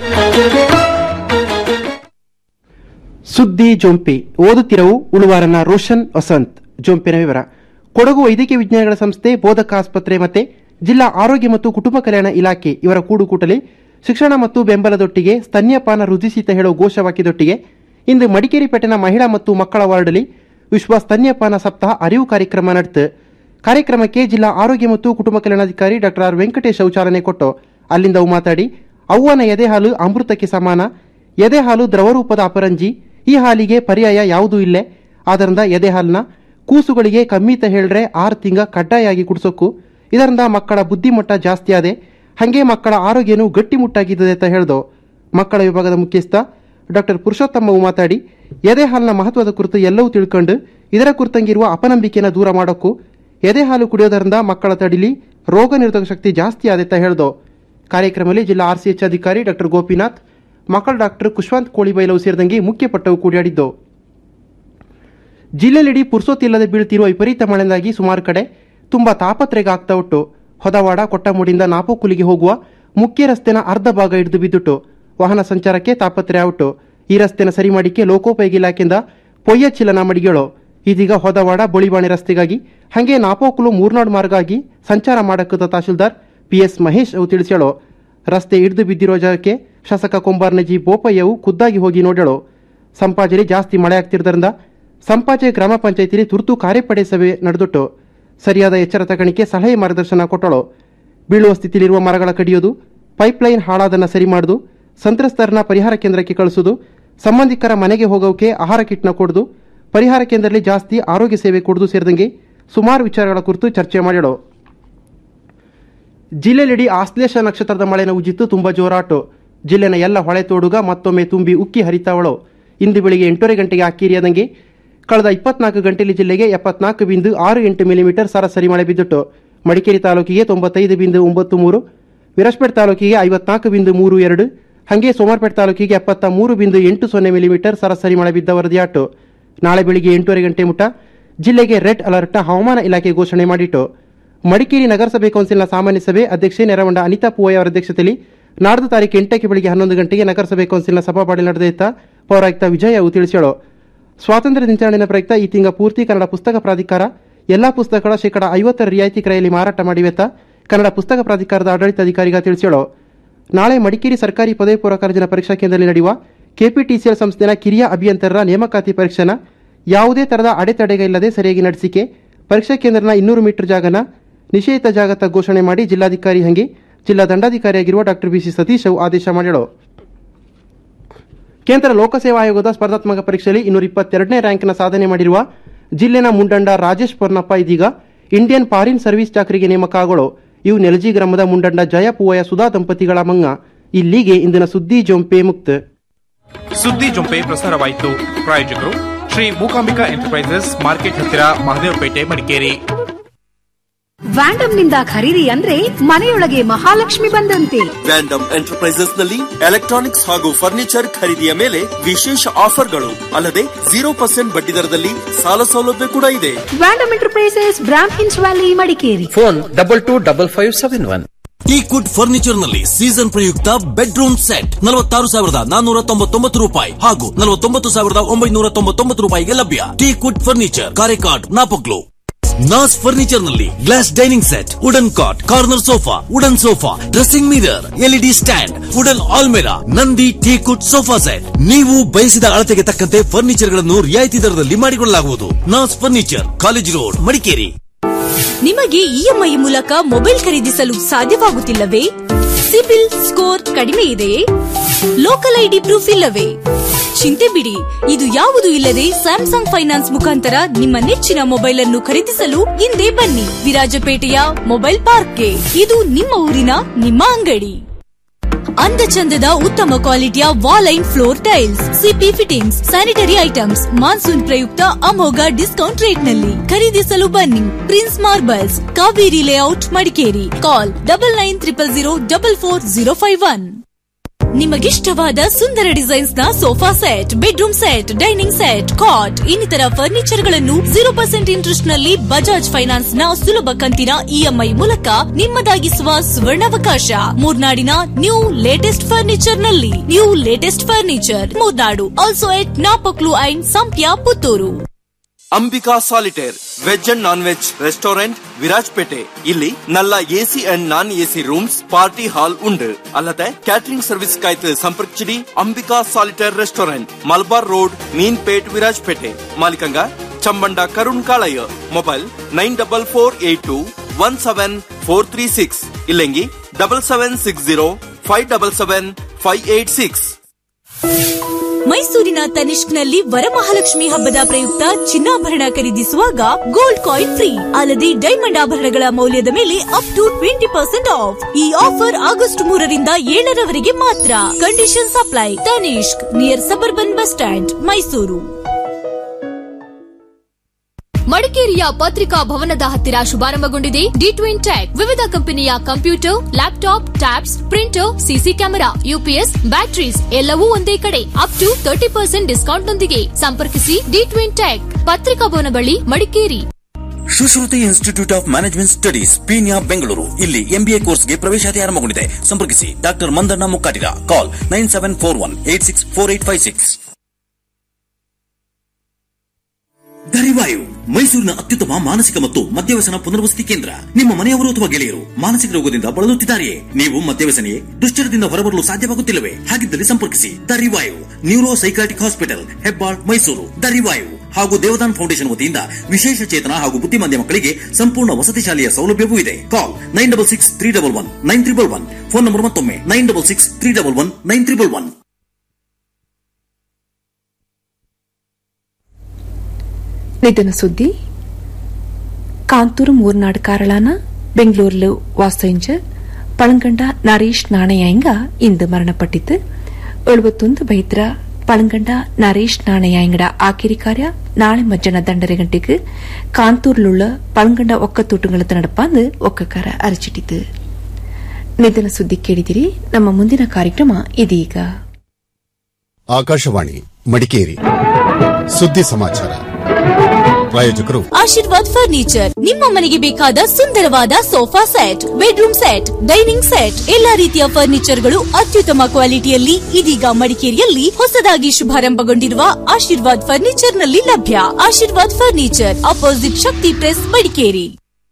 S13: ಸುದ್ದಿ ಜೊಂಪಿ ಓದುತ್ತಿರವು ಉಳುವಾರನ ರೋಷನ್ ವಸಂತ್ ಜೊಂಪಿನ ವಿವರ ಕೊಡಗು ವೈದ್ಯಕೀಯ ವಿಜ್ಞಾನಗಳ ಸಂಸ್ಥೆ ಬೋಧಕ ಆಸ್ಪತ್ರೆ ಮತ್ತೆ ಜಿಲ್ಲಾ ಆರೋಗ್ಯ ಮತ್ತು ಕುಟುಂಬ ಕಲ್ಯಾಣ ಇಲಾಖೆ ಇವರ ಕೂಡುಕೂಟಲಿ ಶಿಕ್ಷಣ ಮತ್ತು ಬೆಂಬಲದೊಟ್ಟಿಗೆ ಸ್ತನ್ಯಪಾನ ರುಚಿಸಿತ ಹೇಳೋ ಘೋಷವಾಕ್ಯದೊಟ್ಟಿಗೆ ಇಂದು ಮಡಿಕೇರಿ ಪೇಟೆನ ಮಹಿಳಾ ಮತ್ತು ಮಕ್ಕಳ ವಾರ್ಡಲ್ಲಿ ವಿಶ್ವ ಸ್ತನ್ಯಪಾನ ಸಪ್ತಾಹ ಅರಿವು ಕಾರ್ಯಕ್ರಮ ನಡೆತು ಕಾರ್ಯಕ್ರಮಕ್ಕೆ ಜಿಲ್ಲಾ ಆರೋಗ್ಯ ಮತ್ತು ಕುಟುಂಬ ಕಲ್ಯಾಣಾಧಿಕಾರಿ ಡಾಕ್ಟರ್ ಆರ್ ವೆಂಕಟೇಶ್ ಅವು ಚಾಲನೆ ಕೊಟ್ಟು ಅಲ್ಲಿಂದ ಅವು ಮಾತಾಡಿ ಅವ್ವನ ಎದೆ ಹಾಲು ಅಮೃತಕ್ಕೆ ಸಮಾನ ಎದೆ ಹಾಲು ದ್ರವರೂಪದ ಅಪರಂಜಿ ಈ ಹಾಲಿಗೆ ಪರ್ಯಾಯ ಯಾವುದೂ ಇಲ್ಲೇ ಆದ್ದರಿಂದ ಎದೆ ಹಾಲನ್ನ ಕೂಸುಗಳಿಗೆ ಕಮ್ಮಿತ ಹೇಳ್ರೆ ಆರು ತಿಂಗ ಕಡ್ಡಾಯಾಗಿ ಕುಡಿಸೋಕು ಇದರಿಂದ ಮಕ್ಕಳ ಬುದ್ಧಿಮಟ್ಟ ಜಾಸ್ತಿ ಆದೆ ಹಂಗೆ ಮಕ್ಕಳ ಆರೋಗ್ಯನೂ ಗಟ್ಟಿಮುಟ್ಟಾಗಿದ್ದದೆ ಅಂತ ಹೇಳ್ದು ಮಕ್ಕಳ ವಿಭಾಗದ ಮುಖ್ಯಸ್ಥ ಡಾಕ್ಟರ್ ಪುರುಷೋತ್ತಮವು ಮಾತಾಡಿ ಎದೆ ಹಾಲಿನ ಮಹತ್ವದ ಕುರಿತು ಎಲ್ಲವೂ ತಿಳ್ಕೊಂಡು ಇದರ ಕುರಿತಂಗಿರುವ ಅಪನಂಬಿಕೆನ ದೂರ ಮಾಡೋಕು ಎದೆ ಹಾಲು ಕುಡಿಯೋದರಿಂದ ಮಕ್ಕಳ ತಡಿಲಿ ರೋಗ ನಿರೋಧಕ ಶಕ್ತಿ ಜಾಸ್ತಿ ಆದೆ ಅಂತ ಹೇಳ್ದು ಕಾರ್ಯಕ್ರಮದಲ್ಲಿ ಜಿಲ್ಲಾ ಆರ್ಸಿಎಚ್ ಅಧಿಕಾರಿ ಡಾಕ್ಟರ್ ಗೋಪಿನಾಥ್ ಮಕ್ಕಳ ಡಾಕ್ಟರ್ ಕುಶ್ವಂತ್ ಕೋಳಿಬೈಲವು ಸೇರಿದಂಗೆ ಮುಖ್ಯ ಪಟ್ಟವು ಕೂಡಿಯಾಡಿದ್ದು ಜಿಲ್ಲೆಯಲ್ಲಿಡೀ ಪುರ್ಸೋತಿಲ್ಲದೆ ಬೀಳ್ತಿರುವ ವಿಪರೀತ ಮಳೆಯಿಂದಾಗಿ ಸುಮಾರು ಕಡೆ ತುಂಬಾ ತಾಪತ್ರೆಗೆ ಆಗ್ತಾ ಉಂಟು ಹೊದವಾಡ ಕೊಟ್ಟಮೂಡಿಂದ ನಾಪೋಕುಲಿಗೆ ಹೋಗುವ ಮುಖ್ಯ ರಸ್ತೆನ ಅರ್ಧ ಭಾಗ ಹಿಡಿದು ಬಿದ್ದುಟ್ಟು ವಾಹನ ಸಂಚಾರಕ್ಕೆ ತಾಪತ್ರೆ ಆವುಟು ಈ ರಸ್ತೆನ ಸರಿ ಮಾಡಿಕೆ ಲೋಕೋಪಯೋಗಿ ಇಲಾಖೆಯಿಂದ ಪೊಯ್ಯ ಚಿಲನ ಮಡಿಗಳು ಇದೀಗ ಹೊದವಾಡ ಬೊಳಿವಾಣಿ ರಸ್ತೆಗಾಗಿ ಹಂಗೆ ನಾಪೋಕುಲು ಮೂರ್ನಾಡ್ ಮಾರ್ಗ ಆಗಿ ಸಂಚಾರ ಮಾಡಕ್ಕದ ತಹಶೀಲ್ದಾರ್ ಪಿಎಸ್ ಮಹೇಶ್ ಅವು ತಿಳಿಸ್ಯಾಳು ರಸ್ತೆ ಹಿಡಿದು ಬಿದ್ದಿರೋ ಜಾಗಕ್ಕೆ ಶಾಸಕ ಕೊಂಬಾರ್ನಜಿ ಬೋಪಯ್ಯವು ಖುದ್ದಾಗಿ ಹೋಗಿ ನೋಡ್ಯಾಳು ಸಂಪಾಜೆಲಿ ಜಾಸ್ತಿ ಮಳೆ ಆಗ್ತಿರೋದ್ರಿಂದ ಸಂಪಾಜೆ ಗ್ರಾಮ ಪಂಚಾಯತಿಲಿ ತುರ್ತು ಕಾರ್ಯಪಡೆ ಸಭೆ ನಡೆದುಟ್ಟು ಸರಿಯಾದ ಎಚ್ಚರ ತಗಣಿಕೆ ಸಲಹೆ ಮಾರ್ಗದರ್ಶನ ಕೊಟ್ಟಳು ಬೀಳುವ ಸ್ಥಿತಿಲಿರುವ ಮರಗಳ ಕಡಿಯೋದು ಪೈಪ್ಲೈನ್ ಹಾಳಾದನ್ನ ಸರಿ ಮಾಡುದು ಸಂತ್ರಸ್ತರನ್ನ ಪರಿಹಾರ ಕೇಂದ್ರಕ್ಕೆ ಕಳಿಸುವುದು ಸಂಬಂಧಿಕರ ಮನೆಗೆ ಹೋಗೋಕೆ ಆಹಾರ ಕಿಟ್ನ ಕೊಡುದು ಪರಿಹಾರ ಕೇಂದ್ರದಲ್ಲಿ ಜಾಸ್ತಿ ಆರೋಗ್ಯ ಸೇವೆ ಕೊಡುದು ಸೇರಿದಂಗೆ ಸುಮಾರು ವಿಚಾರಗಳ ಕುರಿತು ಚರ್ಚೆ ಮಾಡ್ಯಾಳು ಜಿಲ್ಲೆಯಲ್ಲಿಡೀ ಆಶ್ಲೇಷ ನಕ್ಷತ್ರದ ಮಳೆನ ಉಜ್ಜಿತ್ತು ತುಂಬಾ ಜೋರಾಟು ಜಿಲ್ಲೆನ ಎಲ್ಲ ಹೊಳೆ ತೋಡುಗ ಮತ್ತೊಮ್ಮೆ ತುಂಬಿ ಉಕ್ಕಿ ಹರಿತಾವಳು ಇಂದು ಬೆಳಿಗ್ಗೆ ಎಂಟೂವರೆ ಗಂಟೆಗೆ ಅಕ್ಕೀರಿಯಾದಂಗೆ ಕಳೆದ ಇಪ್ಪತ್ನಾಲ್ಕು ಗಂಟೆಯಲ್ಲಿ ಜಿಲ್ಲೆಗೆ ಎಪ್ಪತ್ನಾಲ್ಕು ಬಿಂದು ಆರು ಎಂಟು ಮಿಲಿಮೀಟರ್ ಸರಾಸರಿ ಮಳೆ ಬಿದ್ದಿಟ್ಟು ಮಡಿಕೇರಿ ತಾಲೂಕಿಗೆ ತೊಂಬತ್ತೈದು ಬಿಂದು ಒಂಬತ್ತು ಮೂರು ವಿರಾಜಪೇಟೆ ತಾಲೂಕಿಗೆ ಐವತ್ನಾಲ್ಕು ಬಿಂದು ಮೂರು ಎರಡು ಹಾಗೆ ಸೋಮವಾರಪೇಟೆ ತಾಲೂಕಿಗೆ ಎಪ್ಪತ್ತ ಮೂರು ಬಿಂದು ಎಂಟು ಸೊನ್ನೆ ಮಿಲಿಮೀಟರ್ ಸರಾಸರಿ ಮಳೆ ಬಿದ್ದ ವರದಿಯಾಟು ನಾಳೆ ಬೆಳಿಗ್ಗೆ ಎಂಟೂವರೆ ಗಂಟೆ ಮುಟ ಜಿಲ್ಲೆಗೆ ರೆಡ್ ಅಲರ್ಟ್ ಹವಾಮಾನ ಇಲಾಖೆ ಘೋಷಣೆ ಮಾಡಿಟ್ಟು ಮಡಿಕೇರಿ ನಗರಸಭೆ ಕೌನ್ಸಿಲ್ನ ಸಾಮಾನ್ಯ ಸಭೆ ಅಧ್ಯಕ್ಷೆ ನೆರವಂಡ ಅನಿತಾ ಪೂವಯ್ಯ ಅವರ ಅಧ್ಯಕ್ಷತೆಯಲ್ಲಿ ನಾಡ್ದು ತಾರೀಕು ಎಂಟಕ್ಕೆ ಬೆಳಿಗ್ಗೆ ಹನ್ನೊಂದು ಗಂಟೆಗೆ ನಗರಸಭೆ ಕೌನ್ಸಿಲ್ನ ಸಭಾಪಾಡಿ ನಡೆದಿತ್ತ ಪೌರಾಯುಕ್ತ ವಿಜಯ ಅವು ತಿಳಿಸ್ಯಾಳು ಸ್ವಾತಂತ್ರ್ಯ ದಿನಾಚರಣೆಯ ಪ್ರಯುಕ್ತ ಈ ತಿಂಗಳ ಪೂರ್ತಿ ಕನ್ನಡ ಪುಸ್ತಕ ಪ್ರಾಧಿಕಾರ ಎಲ್ಲಾ ಪುಸ್ತಕಗಳ ಶೇಕಡ ಐವತ್ತರ ರಿಯಾಯಿತಿ ಕ್ರಯಲ್ಲಿ ಮಾರಾಟ ಮಾಡಿವೆತ್ತ ಕನ್ನಡ ಪುಸ್ತಕ ಪ್ರಾಧಿಕಾರದ ಆಡಳಿತಾಧಿಕಾರಿಗ ತಿಳಿಸ್ಯಾಳು ನಾಳೆ ಮಡಿಕೇರಿ ಸರ್ಕಾರಿ ಪದವಿ ಪೂರ್ವ ಕಾಲೇಜಿನ ಪರೀಕ್ಷಾ ಕೇಂದ್ರದಲ್ಲಿ ನಡೆಯುವ ಕೆಪಿಟಿಸಿಎಲ್ ಸಂಸ್ಥೆನ ಕಿರಿಯ ಅಭಿಯಂತರರ ನೇಮಕಾತಿ ಪರೀಕ್ಷೆನ ಯಾವುದೇ ತರಹದ ಅಡೆತಡೆಗ ಇಲ್ಲದೆ ಸರಿಯಾಗಿ ನಡೆಸಿಕೆ ಪರೀಕ್ಷಾ ಕೇಂದ್ರನ ಇನ್ನೂರು ಮೀಟರ್ ಜಾಗನ ನಿಷೇಧಿತ ಜಾಗತ ಘೋಷಣೆ ಮಾಡಿ ಜಿಲ್ಲಾಧಿಕಾರಿ ಹಂಗೆ ಜಿಲ್ಲಾ ದಂಡಾಧಿಕಾರಿಯಾಗಿರುವ ಡಾಕ್ಟರ್ ಬಿಸಿ ಸತೀಶ್ ಅವು ಆದೇಶ ಮಾಡಿದರು ಕೇಂದ್ರ ಲೋಕಸೇವಾ ಆಯೋಗದ ಸ್ಪರ್ಧಾತ್ಮಕ ಪರೀಕ್ಷೆಯಲ್ಲಿ ಇನ್ನೂರ ಇಪ್ಪತ್ತೆರಡನೇ ರ್ಯಾಂಕ್ನ ಸಾಧನೆ ಮಾಡಿರುವ ಜಿಲ್ಲೆನ ಮುಂಡಂಡ ರಾಜೇಶ್ ಪೊನ್ನಪ್ಪ ಇದೀಗ ಇಂಡಿಯನ್ ಫಾರಿನ್ ಸರ್ವಿಸ್ ಚಾಕರಿಗೆ ನೇಮಕ ಆಗೋಳು ಇವು ನೆಲಜಿ ಗ್ರಾಮದ ಮುಂಡಂಡ ಜಯ ಪೂವಯ ಸುಧಾ ದಂಪತಿಗಳ ಮಂಗ ಇಲ್ಲಿಗೆ ಇಂದಿನ ಸುದ್ದಿ ಜೊಂಪೆ ಮುಕ್ತ
S12: ಸುದ್ದಿ ಜೊಂಪೆ ಪ್ರಸಾರವಾಯಿತು ಪ್ರಾಯೋಜಕರು ಶ್ರೀ ಮೂಕಾಂಬಿಕಾ ಎಂಟರ್ಪ್ರೈಸಸ್ ಮಾರ್ಕೆಟ್ ಹತ್ತಿರ ಮಹದೇವಪೇಟೆ ಮಡಿಕೇರಿ
S14: ವ್ಯಾಂಡಮ್ ನಿಂದ ಖರೀದಿ ಅಂದ್ರೆ ಮನೆಯೊಳಗೆ ಮಹಾಲಕ್ಷ್ಮಿ ಬಂದಂತೆ
S15: ವ್ಯಾಂಡಮ್ ಎಂಟರ್ಪ್ರೈಸಸ್ ನಲ್ಲಿ ಎಲೆಕ್ಟ್ರಾನಿಕ್ಸ್ ಹಾಗೂ ಫರ್ನಿಚರ್ ಖರೀದಿಯ ಮೇಲೆ ವಿಶೇಷ ಆಫರ್ಗಳು ಅಲ್ಲದೆ ಜೀರೋ ಪರ್ಸೆಂಟ್ ಬಡ್ಡಿ ದರದಲ್ಲಿ ಸಾಲ ಸೌಲಭ್ಯ ಕೂಡ ಇದೆ
S14: ವ್ಯಾಂಡಮ್ ಎಂಟರ್ಪ್ರೈಸಸ್ ಬ್ರಾಮ್ ಹಿನ್ಸ್ valley Madikeri
S16: phone double two double five seven one
S17: teakwood furniture ನಲ್ಲಿ ಸೀಸನ್ ಪ್ರಯುಕ್ತ ಬೆಡ್ರೂಮ್ ಸೆಟ್ ನಲವತ್ತಾರು ಸಾವಿರದ ನಾನ್ನೂರ ತೊಂಬತ್ತೊಂಬತ್ತು ರೂಪಾಯಿ ಹಾಗೂ ನಲವತ್ತೊಂಬತ್ತು ಸಾವಿರದ ಒಂಬೈನೂರ ತೊಂಬತ್ತೊಂಬತ್ತು ರೂಪಾಯಿಗೆ ಲಭ್ಯ teakwood furniture Karekad Napoklu ನಾಸ್ ಫರ್ನಿಚರ್ ನಲ್ಲಿ glass dining set wooden cot corner sofa wooden sofa dressing mirror LED stand wooden ಆಲ್ಮೆರಾ ನಂದಿ ಟೀ ಕುಡ್ ಸೋಫಾ ಸೆಟ್ ನೀವು ಬಯಸಿದ ಅಳತೆಗೆ ತಕ್ಕಂತೆ ಫರ್ನಿಚರ್ ಗಳನ್ನು ರಿಯಾಯಿತಿ ದರದಲ್ಲಿ ಮಾಡಿಕೊಳ್ಳಲಾಗುವುದು ನಾಸ್ ಫರ್ನಿಚರ್ ಕಾಲೇಜ್ ರೋಡ್ ಮಡಿಕೇರಿ
S18: ನಿಮಗೆ ಇಎಂಐ ಮೂಲಕ ಮೊಬೈಲ್ ಖರೀದಿಸಲು ಸಾಧ್ಯವಾಗುತ್ತಿಲ್ಲವೇ ಸಿಬಿಲ್ ಸ್ಕೋರ್ ಕಡಿಮೆ ಇದೆಯೇ ಲೋಕಲ್ ಐಡಿ ಪ್ರೂಫ್ ಇಲ್ಲವೇ ಚಿಂತೆ ಬಿಡಿ ಇದು ಯಾವುದು ಇಲ್ಲದೆ ಸ್ಯಾಮ್ಸಂಗ್ ಫೈನಾನ್ಸ್ ಮುಖಾಂತರ ನಿಮ್ಮ ನೆಚ್ಚಿನ ಮೊಬೈಲ್ ಅನ್ನು ಖರೀದಿಸಲು ಹಿಂದೆ ಬನ್ನಿ ವಿರಾಜಪೇಟೆಯ ಮೊಬೈಲ್ ಪಾರ್ಕ್ಗೆ ಇದು ನಿಮ್ಮ ಊರಿನ ನಿಮ್ಮ ಅಂಗಡಿ ಅಂದ ಚಂದದ ಉತ್ತಮ ಕ್ವಾಲಿಟಿಯ wall and floor tiles CP fittings sanitary items monsoon ಪ್ರಯುಕ್ತ ಅಮೋಘ ಡಿಸ್ಕೌಂಟ್ ರೇಟ್ ನಲ್ಲಿ ಖರೀದಿಸಲು ಬನ್ನಿ prince marbles Kaveri layout Madikeri call double nine triple zero double four zero five one ನಿಮಗಿಷ್ಟವಾದ ಸುಂದರ ಡಿಸೈನ್ಸ್ ನ sofa set bedroom set dining set cot ಇನ್ನಿತರ ಫರ್ನಿಚರ್ ಗಳನ್ನು ಜೀರೋ ಪರ್ಸೆಂಟ್ ಇಂಟ್ರೆಸ್ಟ್ ನಲ್ಲಿ ಬಜಾಜ್ ಫೈನಾನ್ಸ್ ನ ಸುಲಭ ಕಂತಿನ ಇಎಂಐ ಮೂಲಕ ನಿಮ್ಮದಾಗಿಸುವ ಸುವರ್ಣಾವಕಾಶ ಮೂರ್ನಾಡಿನ ನ್ಯೂ ಲೇಟೆಸ್ಟ್ ಫರ್ನಿಚರ್ ನಲ್ಲಿ new latest furniture Murnad also at Napoklu and Sampya Puttur
S15: Ambika solitaire veg and non veg restaurant Virajpet ಇಲ್ಲಿ நல்ல AC and non AC rooms party hall உண்டு அல்லது கேட்டரிங் சர்வீஸ் காய்த்து ಸಂಪರ್ಕಿಸಿಡಿ Ambika solitaire restaurant Malabar road Meenpet Virajpet ಮಾಲಿಕಂಗ Chambanda Karun Kalaiah mobile nine double four eight two one seven four three six ಇಲ್ಲೆಂಗಿ double seven six zero five double seven five eight six
S18: ಮೈಸೂರಿನ ತನಿಷ್ಕ್ನಲ್ಲಿ ವರಮಹಾಲಕ್ಷ್ಮಿ ಹಬ್ಬದ ಪ್ರಯುಕ್ತ ಚಿನ್ನಾಭರಣ ಖರೀದಿಸುವಾಗ ಗೋಲ್ಡ್ ಕಾಯಿನ್ ಫ್ರೀ ಅಲ್ಲದೆ ಡೈಮಂಡ್ ಆಭರಣಗಳ ಮೌಲ್ಯದ ಮೇಲೆ up to twenty percent off ಈ ಆಫರ್ ಆಗಸ್ಟ್ ಮೂರರಿಂದ ಏಳರವರೆಗೆ ಮಾತ್ರ conditions apply Tanishq near suburban bus stand Mysuru
S19: ಮಡಿಕೇರಿಯ ಪತ್ರಿಕಾ ಭವನದ ಹತ್ತಿರ ಶುಭಾರಂಭಗೊಂಡಿದೆ ಡಿ ಟ್ವಿನ್ ಟ್ಯಾಕ್ ವಿವಿಧ ಕಂಪನಿಯ computer laptop tabs printer CC camera UPS batteries ಎಲ್ಲವೂ ಒಂದೇ ಕಡೆ up to thirty percent discount ನೊಂದಿಗೆ ಸಂಪರ್ಕಿಸಿ ಡಿ ಟ್ವಿನ್ ಟ್ಯಾಕ್ ಪತ್ರಿಕಾ ಭವನ ಬಳಿ Madikeri
S17: Sushruti institute of management studies Peenya Bengaluru ಇಲ್ಲಿ ಎಂಬಿಎ ಕೋರ್ಸ್ಗೆ ಪ್ರವೇಶಾತಿ ಆರಂಭಗೊಂಡಿದೆ ಸಂಪರ್ಕಿಸಿ doctor Mandanna Mukkatira call nine seven four one eight six four eight five six ದರಿವಾಯು ಮೈಸೂರಿನ ಅತ್ಯುತ್ತಮ ಮಾನಸಿಕ ಮತ್ತು ಮದ್ಯವ್ಯಸನ ಪುನರ್ವಸತಿ ಕೇಂದ್ರ ನಿಮ್ಮ ಮನೆಯವರು ಅಥವಾ ಗೆಳೆಯರು ಮಾನಸಿಕ ರೋಗದಿಂದ ಬಳಲುತ್ತಿದ್ದಾರೆಯೇ ನೀವು ಮದ್ಯವ್ಯಸನೆಯೇ ದುಶ್ಚರದಿಂದ ಹೊರಬರಲು ಸಾಧ್ಯವಾಗುತ್ತಿಲ್ಲವೇ ಹಾಗಿದ್ದಲ್ಲಿ ಸಂಪರ್ಕಿಸಿ ದರಿವಾಯು neuro psychiatric hospital Hebbal Mysuru ದರಿವಾಯು ಹಾಗೂ ದೇವದಾನ್ ಫೌಂಡೇಶನ್ ವತಿಯಿಂದ ವಿಶೇಷ ಚೇತನ ಹಾಗೂ ಬುದ್ಧಿಮಾಂದ್ಯ ಮಕ್ಕಳಿಗೆ ಸಂಪೂರ್ಣ ವಸತಿ ಶಾಲೆಯ ಸೌಲಭ್ಯವೂ ಇದೆ call nine double six three double one nine triple one phone number ಮತ್ತೊಮ್ಮೆ nine double six three double one nine triple one
S1: ನಿಧನ ಸುದ್ದಿ ಕಾಂತೂರು ಮೂರ್ನಾಡ್ ಕಾರಳಾನ ಬೆಂಗಳೂರಿಲು ವಾಸ್ತಂಜ ಪಳಂಗಂಡ ನರೇಶ್ ನಾಣಯ್ಯಂಗ ಇಂದು ಮರಣಪಟ್ಟಿತು ಎಳುವತ್ತೊಂದು ಬೈತ್ರ ಪಳಂಗಂಡ ನರೇಶ್ ನಾಣಯ್ಯಂಗಡ ಆಕಿರಿ ಕಾರ್ಯ ನಾಳೆ ಮಜ್ಜನ ದಂಡರೆ ಗಂಟೆಗೆ ಕಾಂತೂರ್ಲುಳ್ಳ ಪಳಂಗಂಡ ಒಕ್ಕತೂಟುಗಳತ್ತ ನಡಪಾಂದು ಒಕ್ಕಕಾರ ಅರಚಿಟ್ಟಿತು ನಿಧನ ಸುದ್ದಿ ಕೇಳಿದಿರಿ ನಮ್ಮ ಮುಂದಿನ ಕಾರ್ಯಕ್ರಮ ಇದೀಗ
S20: ಆಕಾಶವಾಣಿ ಮಡಿಕೇರಿ ಸುದ್ದಿ ಸಮಾಚಾರ ಪ್ರಾಯೋಜಕರು
S18: ಆಶೀರ್ವಾದ್ ಫರ್ನಿಚರ್ ನಿಮ್ಮ ಮನೆಗೆ ಬೇಕಾದ ಸುಂದರವಾದ sofa set bedroom set dining set ಎಲ್ಲಾ ರೀತಿಯ ಫರ್ನಿಚರ್ಗಳು ಅತ್ಯುತ್ತಮ ಕ್ವಾಲಿಟಿಯಲ್ಲಿ ಇದೀಗ ಮಡಿಕೇರಿಯಲ್ಲಿ ಹೊಸದಾಗಿ ಶುಭಾರಂಭಗೊಂಡಿರುವ ಆಶೀರ್ವಾದ್ ಫರ್ನಿಚರ್ ನಲ್ಲಿ ಲಭ್ಯ Ashirwad furniture opposite Shakti press Madikeri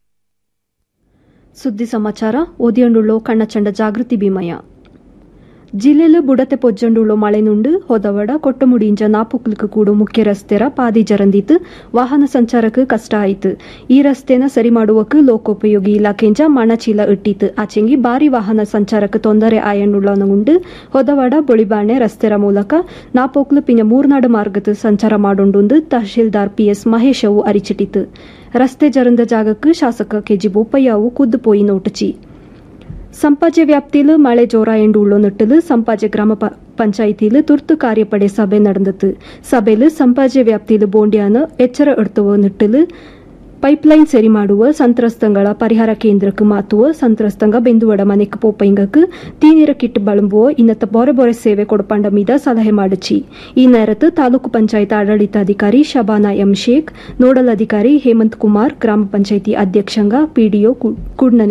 S21: ಸುದ್ದಿ ಸಮಾಚಾರ ಓದಿಯಂಡುಳ್ಳೋ ಕಣ್ಣಚಂಡ ಜಾಗೃತಿ ಭೀಮಯ್ಯ ಜಿಲ್ಲೆಲು ಬುಡತೆ ಪೊಜ್ಜಂಡುಳ್ಳೋ ಮಳೆನುಂಡು ಹೊದವಡ ಕೊಟ್ಟಮುಡಿಂಜ ನಾಪುಕ್ಲುಕು ಕೂಡು ಮುಖ್ಯ ರಸ್ತೆರ ಪಾದಿ ಜರಂದಿತ್ತು ವಾಹನ ಸಂಚಾರಕ್ಕೆ ಕಷ್ಟ ಆಯಿತು ಈ ರಸ್ತೆನ ಸರಿ ಮಾಡುವಕ್ಕೆ ಲೋಕೋಪಯೋಗಿ ಇಲಾಖೆಂಜ ಮಣಚೀಲ ಇಟ್ಟಿತ್ತು ಆಚೆಂಗಿ ಭಾರಿ ವಾಹನ ಸಂಚಾರಕ್ಕೆ ತೊಂದರೆ ಆಯಂಡುಳ್ಳನುಂಡು ಹೊದವಡ ಬೊಳಿಬಾಣೆ ರಸ್ತೆರ ಮೂಲಕ ನಾಪೋಕ್ಲು ಪಿಂಜ ಮೂರ್ನಾಡು ಮಾರ್ಗದ ಸಂಚಾರ ಮಾಡುಂಡು ತಹಶೀಲ್ದಾರ್ ಪಿಎಸ್ ಮಹೇಶವು ಅರಿಚಿಟ್ಟಿತು ರಸ್ತೆ ಜರಂದ ಜಾಗಕ್ಕೆ ಶಾಸಕ ಕೆಜಿ ಬೋಪಯ್ಯವು ಕುದ್ದು ಪೋಯಿ ನೋಟಚಿ ಸಂಪಾಜೆ ವ್ಯಾಪ್ತಿಲು ಮಳೆ ಜೋರ ಎಂದು ಉಳ್ಳೋ ನಿಟ್ಟಿಲು ಸಂಪಾಜೆ ಗ್ರಾಮ ಪಂಚಾಯಿತಿಲು ತುರ್ತು ಕಾರ್ಯಪಡೆ ಸಭೆ ನಡೆದತು ಸಭೆಲು ಸಂಪಾಜೆ ವ್ಯಾಪ್ತಿಲು ಬೋಂಡ್ಯಾನ ಎಚ್ಚರ ಎಡ್ತುವ ನಿಟ್ಟಿಲು ಪೈಪ್ಲೈನ್ ಸರಿ ಮಾಡುವ ಸಂತ್ರಸ್ತಂಗಳ ಪರಿಹಾರ ಕೇಂದ್ರಕ್ಕೆ ಮಾತುವ ಸಂತ್ರಸ್ತಂಗ ಬೆಂದುವಡ ಮನೆಕ್ ಪೋಪೈಂಗಕ್ ತೀನೀರ ಕಿಟ್ ಬಳಂಬುವ ಇನ್ನತ್ತ ಬೊರೆ ಬೊರೆ ಸೇವೆ ಕೊಡಪಂಡ ಮೀದ ಸಲಹೆ ಮಾಡಿಚಿ ಈ ನೇರത്ത് ತಾಲೂಕು ಪಂಚಾಯತ್ ಆಡಳಿತಾಧಿಕಾರಿ ಶಬಾನಾ ಎಂ ಶೇಖ್ ನೋಡಲ್ ಅಧಿಕಾರಿ ಹೇಮಂತ್ ಕುಮಾರ್ ಗ್ರಾಮ ಪಂಚಾಯಿತಿ ಅಧ್ಯಕ್ಷಂಗ ಪಿಡಿಒ ಕುಡ್ನನೆ